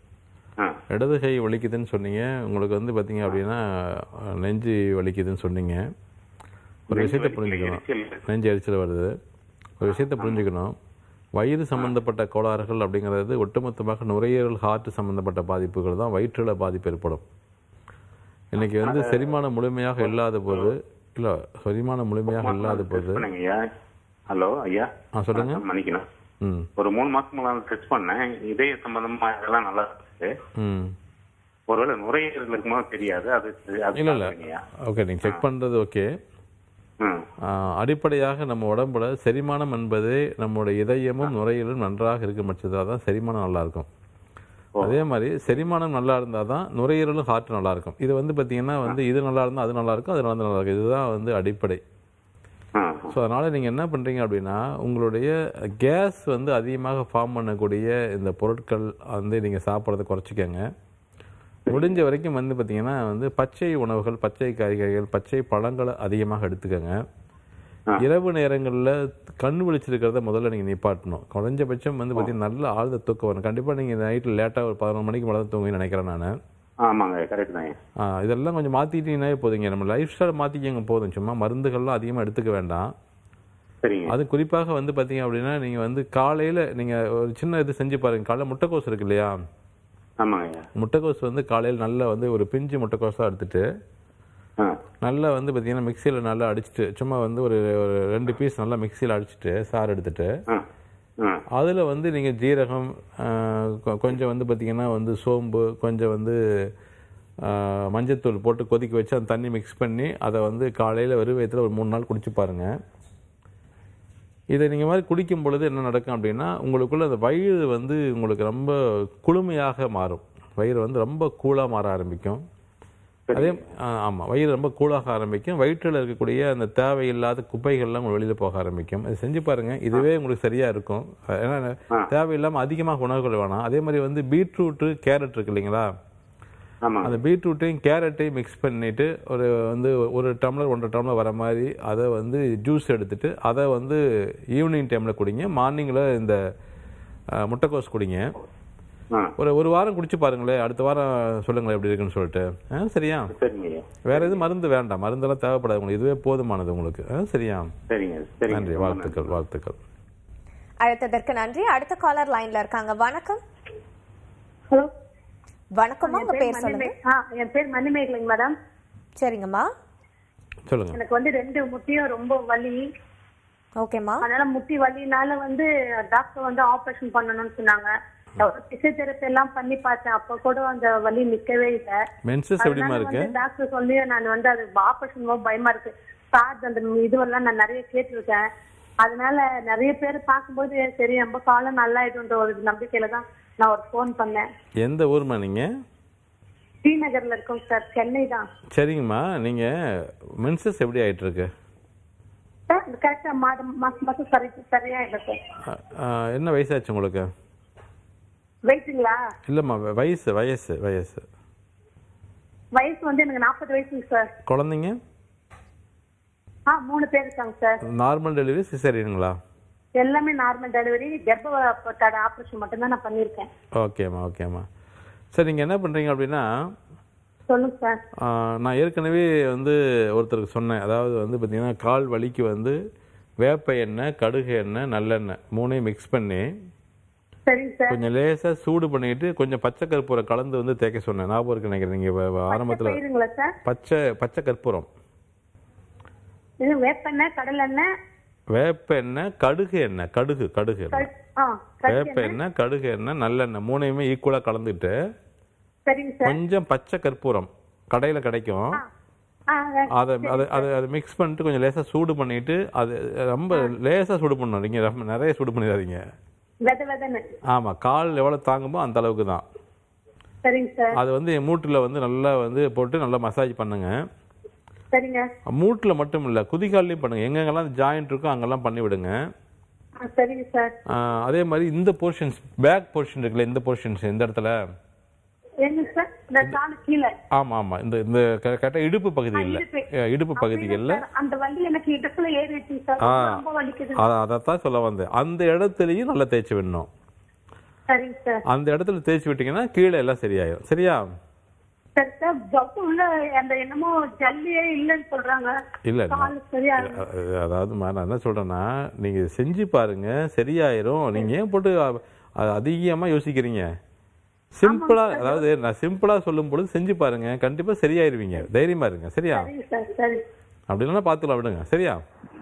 இடது கை வலிக்குதுன்னு சொன்னீங்க உங்களுக்கு வந்து பார்த்தீங்க அப்படின்னா அஹ், நெஞ்சு வலிக்குதுன்னு சொன்னீங்க ஒரு நெஞ்சு விஷயத்தை வலிக்கல, புரிஞ்சுக்கணும் எரிச்சல். நெஞ்சு எரிச்சல் வருது ஒரு விஷயத்தை புரிஞ்சுக்கணும் வயிறு சம்பந்தப்பட்ட கோளாறுகள் அப்படிங்கிறது ஒட்டுமொத்தமாக நுரையீரல் ஹார்ட் சம்பந்தப்பட்ட பாதிப்புகள் தான் வயிற்றில் பாதிப்பு ஏற்படும் இன்னைக்கு வந்து செரிமானம் முழுமையாக இல்லாத போது இல்ல செரிமானம் முழுமையாக இல்லாத போது பண்ணுங்க ஐயா ஹலோ ஐயா ஆ சொல்லுங்க மன்னிக்கணும் ம் ஒரு மூணு மாசம் முன்னாடி டெஸ்ட் பண்ணேன் இதய சம்பந்தமா இதெல்லாம் நல்லா இருக்கு ம் ஒருவேளை நுரையீரல் இருக்குமோ தெரியாது அது அது இல்ல இல்ல பாருங்கய்யா. ஓகே நீங்க செக் பண்றது ஓகே ம். அடிப்படையாக நம்ம உடம்புல செரிமானம் என்பது நம்மளுடைய இதயமும் நுரையீரலும் நன்றாக இருக்கும் பட்சத்தில் தான் செரிமானம் நல்லா இருக்கும் அதே மாதிரி செரிமானம் நல்லா இருந்தால் தான் நுரையீரலும் ஹார்ட் நல்லா இருக்கும் இது வந்து பார்த்தீங்கன்னா வந்து இது நல்லா இருந்தால் அது நல்லா இருக்கும் அது நல்லா நல்லா இருக்கும் இதுதான் வந்து அடிப்படை ஸோ அதனால் நீங்கள் என்ன பண்ணுறீங்க அப்படின்னா உங்களுடைய கேஸ் வந்து அதிகமாக ஃபார்ம் பண்ணக்கூடிய இந்த பொருட்கள் வந்து நீங்கள் சாப்பிட்றத குறைச்சிக்கங்க முடிஞ்ச வரைக்கும் வந்து பார்த்தீங்கன்னா வந்து பச்சை உணவுகள் பச்சை காய்கறிகள் பச்சை பழங்களை அதிகமாக எடுத்துக்கங்க இரவு நேரங்களில் கண் விழிச்சிருக்கிறத முதல்ல நீங்கள் நிப்பாட்டணும் குறைஞ்சபட்சம் வந்து பார்த்தீங்கன்னா நல்ல ஆழ்ந்த தூக்கம் வரும் கண்டிப்பாக நீங்கள் நைட்டில் லேட்டாக ஒரு பதினொரு மணிக்கு மேலே தான் தூங்குன்னு நினைக்கிறேன் நான் ஆமாங்க கரெக்ட் தான் ஆ, இதெல்லாம் கொஞ்சம் மாற்றிட்டீங்கன்னாவே போதுங்க நம்ம லைஃப் ஸ்டைல் மாற்றிக்கங்க போதும் சும்மா மருந்துகள்லாம் அதிகமாக எடுத்துக்க வேண்டாம் சரிங்க அது குறிப்பாக வந்து பார்த்தீங்க அப்படின்னா நீங்கள் வந்து காலையில் நீங்கள் ஒரு சின்ன இது செஞ்சு பாருங்க காலைல முட்டைக்கோஸ் இருக்கு இல்லையா ஆமாங்க ஐயா முட்டைக்கோஸ் வந்து காலையில் நல்லா வந்து ஒரு பிஞ்சு முட்டைக்கோஸாக எடுத்துட்டு நல்லா வந்து பார்த்தீங்கன்னா மிக்சியில் நல்லா அடிச்சிட்டு சும்மா வந்து ஒரு ஒரு ரெண்டு பீஸ் நல்லா மிக்சியில் அடிச்சிட்டு சாறு எடுத்துட்டு ம் அதில் வந்து நீங்கள் ஜீரகம் ஆஹ், கொ- கொஞ்சம் வந்து பார்த்தீங்கன்னா வந்து சோம்பு கொஞ்சம் வந்து ஆஹ், மஞ்சத்தூள் போட்டு கொதிக்க வச்சு அந்த தண்ணி மிக்ஸ் பண்ணி அதை வந்து காலையில் வெறும் வயித்துல ஒரு மூணு நாள் குடிச்சு பாருங்கள் இதை நீங்கள் மாதிரி குடிக்கும் பொழுது என்ன நடக்கும் அப்படின்னா உங்களுக்குள்ள அந்த வயிறு வந்து உங்களுக்கு ரொம்ப குளுமையாக மாறும் வயிறு வந்து ரொம்ப கூலாக மாற ஆரம்பிக்கும் அதே ஆமாம் வயிறு ரொம்ப கூலாக ஆரம்பிக்கும் வயிற்றில் இருக்கக்கூடிய அந்த தேவையில்லாத குப்பைகள்லாம் உங்களுக்கு வெளியில் போக ஆரம்பிக்கும் அது செஞ்சு பாருங்க இதுவே உங்களுக்கு சரியாக இருக்கும் ஏன்னா தேவையில்லாமல் அதிகமாக உணவுகள் வேணாம் அதே மாதிரி வந்து பீட்ரூட்டு கேரட் இருக்கு இல்லைங்களா ஆமாம் அந்த பீட்ரூட்டையும் கேரட்டையும் மிக்ஸ் பண்ணிட்டு ஒரு வந்து ஒரு டம்ளர் ஒன்றரை டம்ளர் வர மாதிரி அதை வந்து ஜூஸ் எடுத்துட்டு அதை வந்து ஈவினிங் டைமில் குடிங்க மார்னிங்கில் இந்த அஹ், முட்டைக்கோஸ் குடிங்க ஆ ஒரு ஒரு வாரம் குடிச்சு பாருங்களேன் அடுத்த வாரம் சொல்லுங்களேன் எப்படி இருக்குன்னு சொல்லிட்டு ஆ சரியா சரிங்க ஐயா வேற எதுவும் மருந்து வேண்டாம் மருந்தெல்லாம் தேவைப்படாது உங்களுக்கு இதுவே போதுமானது உங்களுக்கு ஆ சரியா சரிங்க சரிங்க நன்றி ரொம்ப வாழ்த்துக்கள் வாழ்த்துக்கள் அழைத்ததற்கு நன்றி அடுத்த காலர் லைன்ல இருக்காங்க வணக்கம் ஹலோ வணக்கம்மா உங்க பேர் சொல்லுங்க ஆ என் பேர் மணிமேகலைங்க மேடம் சரிங்கம்மா சொல்லுங்க எனக்கு வந்து ரெண்டு முட்டியும் ரொம்ப வலி ஓகேம்மா அதனால முட்டி வலினால வந்து டாக்டர் வந்து ஆபரேஷன் பண்ணணும்னு சொன்னாங்க பிசியோதெரப்பி எல்லாம் பண்ணி பார்த்தேன் அப்ப கூட அந்த வலி நிக்கவே இல்லை மென்சஸ் எப்படிமா இருக்கு டாக்டர் சொல்லி நான் வந்து அது ஆபரேஷன் பயமா இருக்கு கார்டு அந்த இதுவெல்லாம் நான் நிறைய கேட்டிருக்கேன் அதனால நிறைய பேர் பார்க்கும்போது சரி ரொம்ப காலம் நல்லாயிடுன்ற ஒரு நம்பிக்கையில தான் நான் ஒரு ஃபோன் பண்ணேன் எந்த ஊர்மா நீங்கள் ஸ்ரீநகர்ல இருக்கோம் சார் சென்னை தான் சரிங்கம்மா நீங்கள் மென்சஸ் எப்படி ஆயிட்டு இருக்கு சார் கரெக்டா மாதம் மாசம் மாசம் சரி சரியா இல்லை சார் ஆ, ஆ, என்ன வயசாச்சு உங்களுக்கு வெயிட்டுங்களா இல்லைம்மா வயசு வயசு வயசு வயசு வந்து எனக்கு நாற்பது வயசுங்க சார் குழந்தைங்க ஆ மூணு பேர் இருக்காங்க சார் நார்மல் டெலிவரி சிசேரியனுங்களா எல்லாமே நார்மல் டெலிவரி கர்ப்ப தடை ஆபரேஷன் மட்டும்தான் நான் பண்ணியிருக்கேன் ஓகேம்மா ஓகேம்மா சரி நீங்கள் என்ன பண்ணுறீங்க அப்படின்னா சொல்லுங்க சார் ஆ, நான் ஏற்கனவே வந்து ஒருத்தருக்கு சொன்னேன் அதாவது வந்து பார்த்தீங்கன்னா கால் வலிக்கு வந்து வேப்ப எண்ணெய் கடுகு எண்ணெய் நல்லெண்ணெய் மூணையும் மிக்ஸ் பண்ணி சரிங்க சார் கொஞ்சம் லேசாக சூடு பண்ணிட்டு கொஞ்சம் பச்சை கற்பூரம் கலந்து வந்து தேய்க்க சொன்னேன் ஞாபகம் இருக்கு நினைக்கிறேன் நீங்கள் ஆரம்பத்தில் பயிருங்களா சார் பச்சை பச்சை கற்பூரம் இது வேப்பெண்ணெய் கடலெண்ணெய் வேப்ப எண்ணெய் கடுகு எண்ணெய் கடுகு கடுகு எண்ணெய் கல்- ஆ கல் வேப்ப எண்ணெய் கடுகு எண்ணெய் நல்லெண்ணெய் மூணையுமே ஈக்குவலாக கலந்துட்டு சரிங்க சார் கொஞ்சம் பச்சை கற்பூரம் கடையில் கிடைக்கும் ஆ அதை அதை அதை அதை மிக்ஸ் பண்ணிட்டு கொஞ்சம் லேசாக சூடு பண்ணிட்டு அது ரொம்ப லேசாக சூடு பண்ணணும் நீங்கள் ரொம்ப நிறைய சூடு பண்ணிடாதீங்க வெத வெதன்னு ஆமாம் கால் எவ்வளோ தாங்குமோ அந்த அளவுக்கு தான் சரிங்க சார் அது வந்து மூட்டில் வந்து நல்லா வந்து போட்டு நல்லா மசாஜ் பண்ணுங்க சரிங்க மூட்டில் மட்டும் இல்லை குதிகால்லையும் பண்ணுங்க எங்கெங்கெல்லாம் ஜாயிண்ட் இருக்கோ அங்கெல்லாம் பண்ணி விடுங்க ஆ சரிங்க சார் ஆஹ் அதே மாதிரி இந்த போர்ஷன்ஸ் பேக் போர்ஷன் இருக்குல்ல இந்த போர்ஷன்ஸ் இந்த இடத்துல எங்க சார் இந்த காலு கீழே ஆமாம் ஆமாம் இந்த இந்த கரெக்டாக இடுப்பு பகுதி இல்லை இடுப்பு. இடுப்பு பகுதிகளில் சார், அந்த வலி எனக்கு இடத்துல ஏறிடுச்சு சார் ஆ ரொம்ப வலிக்குது அதை அதைத்தான் சொல்ல வந்தேன் அந்த இடத்துலையும் நல்லா தேய்ச்சி விடணும் சரிங்க சார் அந்த இடத்துல தேய்ச்சி விட்டீங்கன்னா கீழே எல்லாம் சரியாயிடும் சரியா சரி சார் ஜப்பு உள்ள அந்த என்னமோ ஜல்லியே இல்லைன்னு சொல்றாங்க இல்லை காலு சரியா அஹ் அதாவது மா, நான் என்ன சொல்றேன்னா நீங்க செஞ்சு பாருங்க சரியாயிரும் நீங்க ஏன் போட்டு அ- அது அதிகமா யோசிக்கிறீங்க சிம்பிளா அதாவது நான் சிம்பிளா சொல்லும் பொழுது செஞ்சு பாருங்க கண்டிப்பா சரியாயிருவீங்க தைரியமா இருங்க சரியா சரிங்க சார் சரி அப்படி இல்லைன்னா பார்த்துக்கலாம் விடுங்க சரியா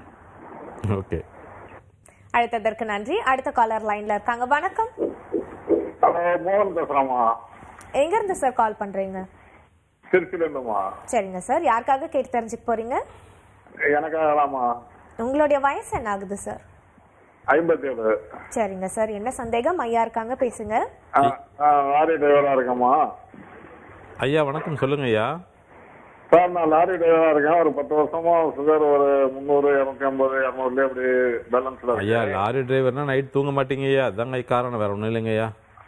ஓகே அழைத்ததற்கு நன்றி அடுத்த காலர் லைன்ல இருக்காங்க வணக்கம் ஹலோ மோகன் பேசுறேம்மா எங்க இருந்து சார் கால் பண்றீங்க திருச்சியில இருந்துமா சரிங்க சார் யாருக்காக கேட்டு தெரிஞ்சுக்க போறீங்க எனக்காகலாமா உங்களுடைய வயசு என்ன ஆகுது சார் ஐம்பத்தி ஏழு சரிங்க சார் என்ன சந்தேகம் ஐயா இருக்காங்க பேசுங்க லாரி டிரைவரா இருக்கேம்மா ஐயா வணக்கம் சொல்லுங்க ஐயா சார் நான் லாரி டிரைவரா இருக்கேன் ஒரு பத்து வருஷமா சுகர் ஒரு முந்நூறு இரநூத்தி ஐம்பது இரநூறுலயே அப்படி பேலன்ஸ்ல ஐயா லாரி டிரைவர்னா நைட் தூங்க மாட்டீங்க ஐயா அதாங்க காரணம் வேற ஒண்ணும் இல்லைங்க ஐயா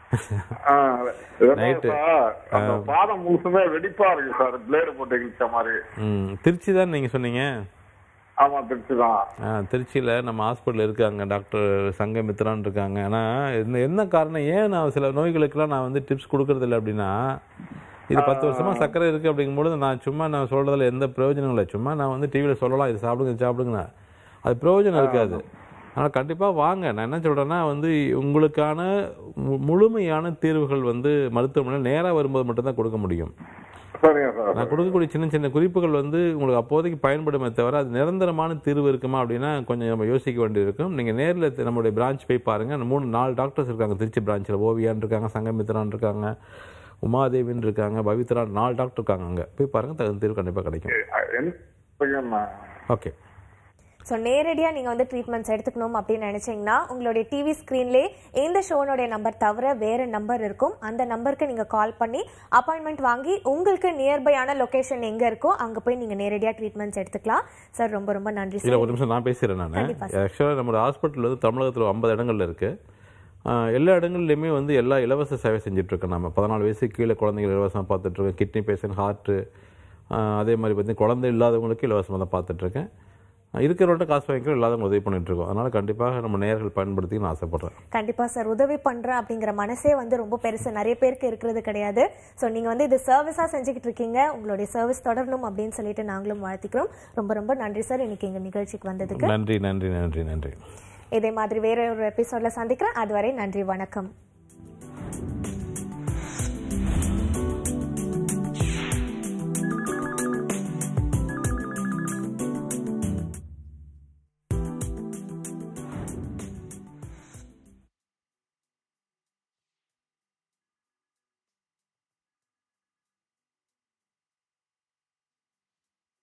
Night. அந்த பாதம் முழுசுமே வெடிப்பா இருக்கு சார் பிளேடு போட்டு கிழிச்ச மாதிரி ம் திருச்சி தான் நீங்க சொன்னீங்க ஆமா திருச்சி தான் ஆ திருச்சியில் நம்ம ஹாஸ்பிட்டல் இருக்காங்க டாக்டர் சங்கமித்ரான் இருக்காங்க ஆனால் இந்த என்ன காரணம் ஏன் நான் சில நோய்களுக்கெல்லாம் நான் வந்து டிப்ஸ் கொடுக்கறது இல்லை அப்படின்னா இது பத்து வருஷமா சர்க்கரை இருக்குது அப்படிங்கும்பொழுது நான் சும்மா நான் சொல்கிறதுல எந்த பிரயோஜனம் இல்லை சும்மா நான் வந்து டிவியில் சொல்லலாம் இது சாப்பிடுங்க இது சாப்பிடுங்கண்ணா அது பிரயோஜனம் இருக்காது ஆனால் கண்டிப்பாக வாங்க நான் என்ன சொல்கிறேன்னா வந்து உங்களுக்கான மு- முழுமையான தீர்வுகள் வந்து மருத்துவமனையில் நேராக வரும்போது மட்டும்தான் கொடுக்க முடியும் சரிங்க சார் நான் கொடுக்கக்கூடிய சின்ன சின்ன குறிப்புகள் வந்து உங்களுக்கு அப்போதைக்கு பயன்படுமே தவிர அது நிரந்தரமான தீர்வு இருக்குமா அப்படின்னா கொஞ்சம் நம்ம யோசிக்க வேண்டியிருக்கும் நீங்கள் நேரில் நம்மளுடைய பிரான்ச் போய் பாருங்கள் மூணு நாலு டாக்டர்ஸ் இருக்காங்க திருச்சி பிரான்ச்சில் ஓவியான் இருக்காங்க சங்கமித்ரான் இருக்காங்க உமாதேவின்னு இருக்காங்க பவித்ரா நாலு டாக்டர் இருக்காங்க அங்கே போய் பாருங்கள் தகுந்த தீர்வு கண்டிப்பாக கிடைக்கும் ஓகே ஸோ நேரடியாக நீங்கள் வந்து ட்ரீட்மெண்ட்ஸ் எடுத்துக்கணும் அப்படின்னு நினச்சிங்கன்னா உங்களுடைய டிவி ஸ்க்ரீன்லேயே இந்த ஷோனுடைய நம்பர் தவிர வேறு நம்பர் இருக்கும் அந்த நம்பருக்கு நீங்கள் கால் பண்ணி அப்பாயின்மெண்ட் வாங்கி உங்களுக்கு நியர்பையான லொகேஷன் எங்கே இருக்கோ அங்கே போய் நீங்கள் நேரடியாக ட்ரீட்மெண்ட்ஸ் எடுத்துக்கலாம் சார் ரொம்ப ரொம்ப நன்றி இல்லை சார் ஒரு நிமிஷம் நான் பேசுகிறேன் நான் கண்டிப்பா ஆக்சுவலாக நம்மளோட ஹாஸ்பிட்டல் வந்து தமிழகத்தில் ஐம்பது இடங்கள்ல இருக்குது எல்லா இடங்கள்லையுமே வந்து எல்லா இலவச சேவை செஞ்சுட்ருக்கோம் நம்ம பதினாலு வயசு கீழே குழந்தைகள் இலவசமாக பார்த்துட்ருக்கோம் கிட்னி பேஷண்ட் ஹார்ட்டு அதே மாதிரி பார்த்தீங்கன்னா குழந்தை இல்லாதவங்களுக்கு இலவசமாக தான் பார்த்துட்ருக்கேன் இருக்கிறவங்கள்ட்ட காசு வாங்கிக்கிறோம் இல்லாதவங்க உதவி பண்ணிட்டுருக்கோம் அதனால் கண்டிப்பாக நம்ம நேர்கள் பயன்படுத்தின்னு ஆசைப்பட்றேன் கண்டிப்பா சார் உதவி பண்றேன் அப்படிங்கிற மனசே வந்து ரொம்ப பெருசு நிறைய பேருக்கு இருக்கிறது கிடையாது ஸோ நீங்க வந்து இது சர்வீஸா செஞ்சுக்கிட்டு இருக்கீங்க உங்களுடைய சர்வீஸ் தொடரணும் அப்படின்னு சொல்லிட்டு நாங்களும் வாழ்த்திக்கிறோம் ரொம்ப ரொம்ப நன்றி சார் இன்னைக்கு எங்க நிகழ்ச்சிக்கு வந்ததுக்கு நன்றி நன்றி நன்றி நன்றி இதே மாதிரி வேற ஒரு எபிசோட்ல சந்திக்கிறேன் அதுவரை நன்றி வணக்கம்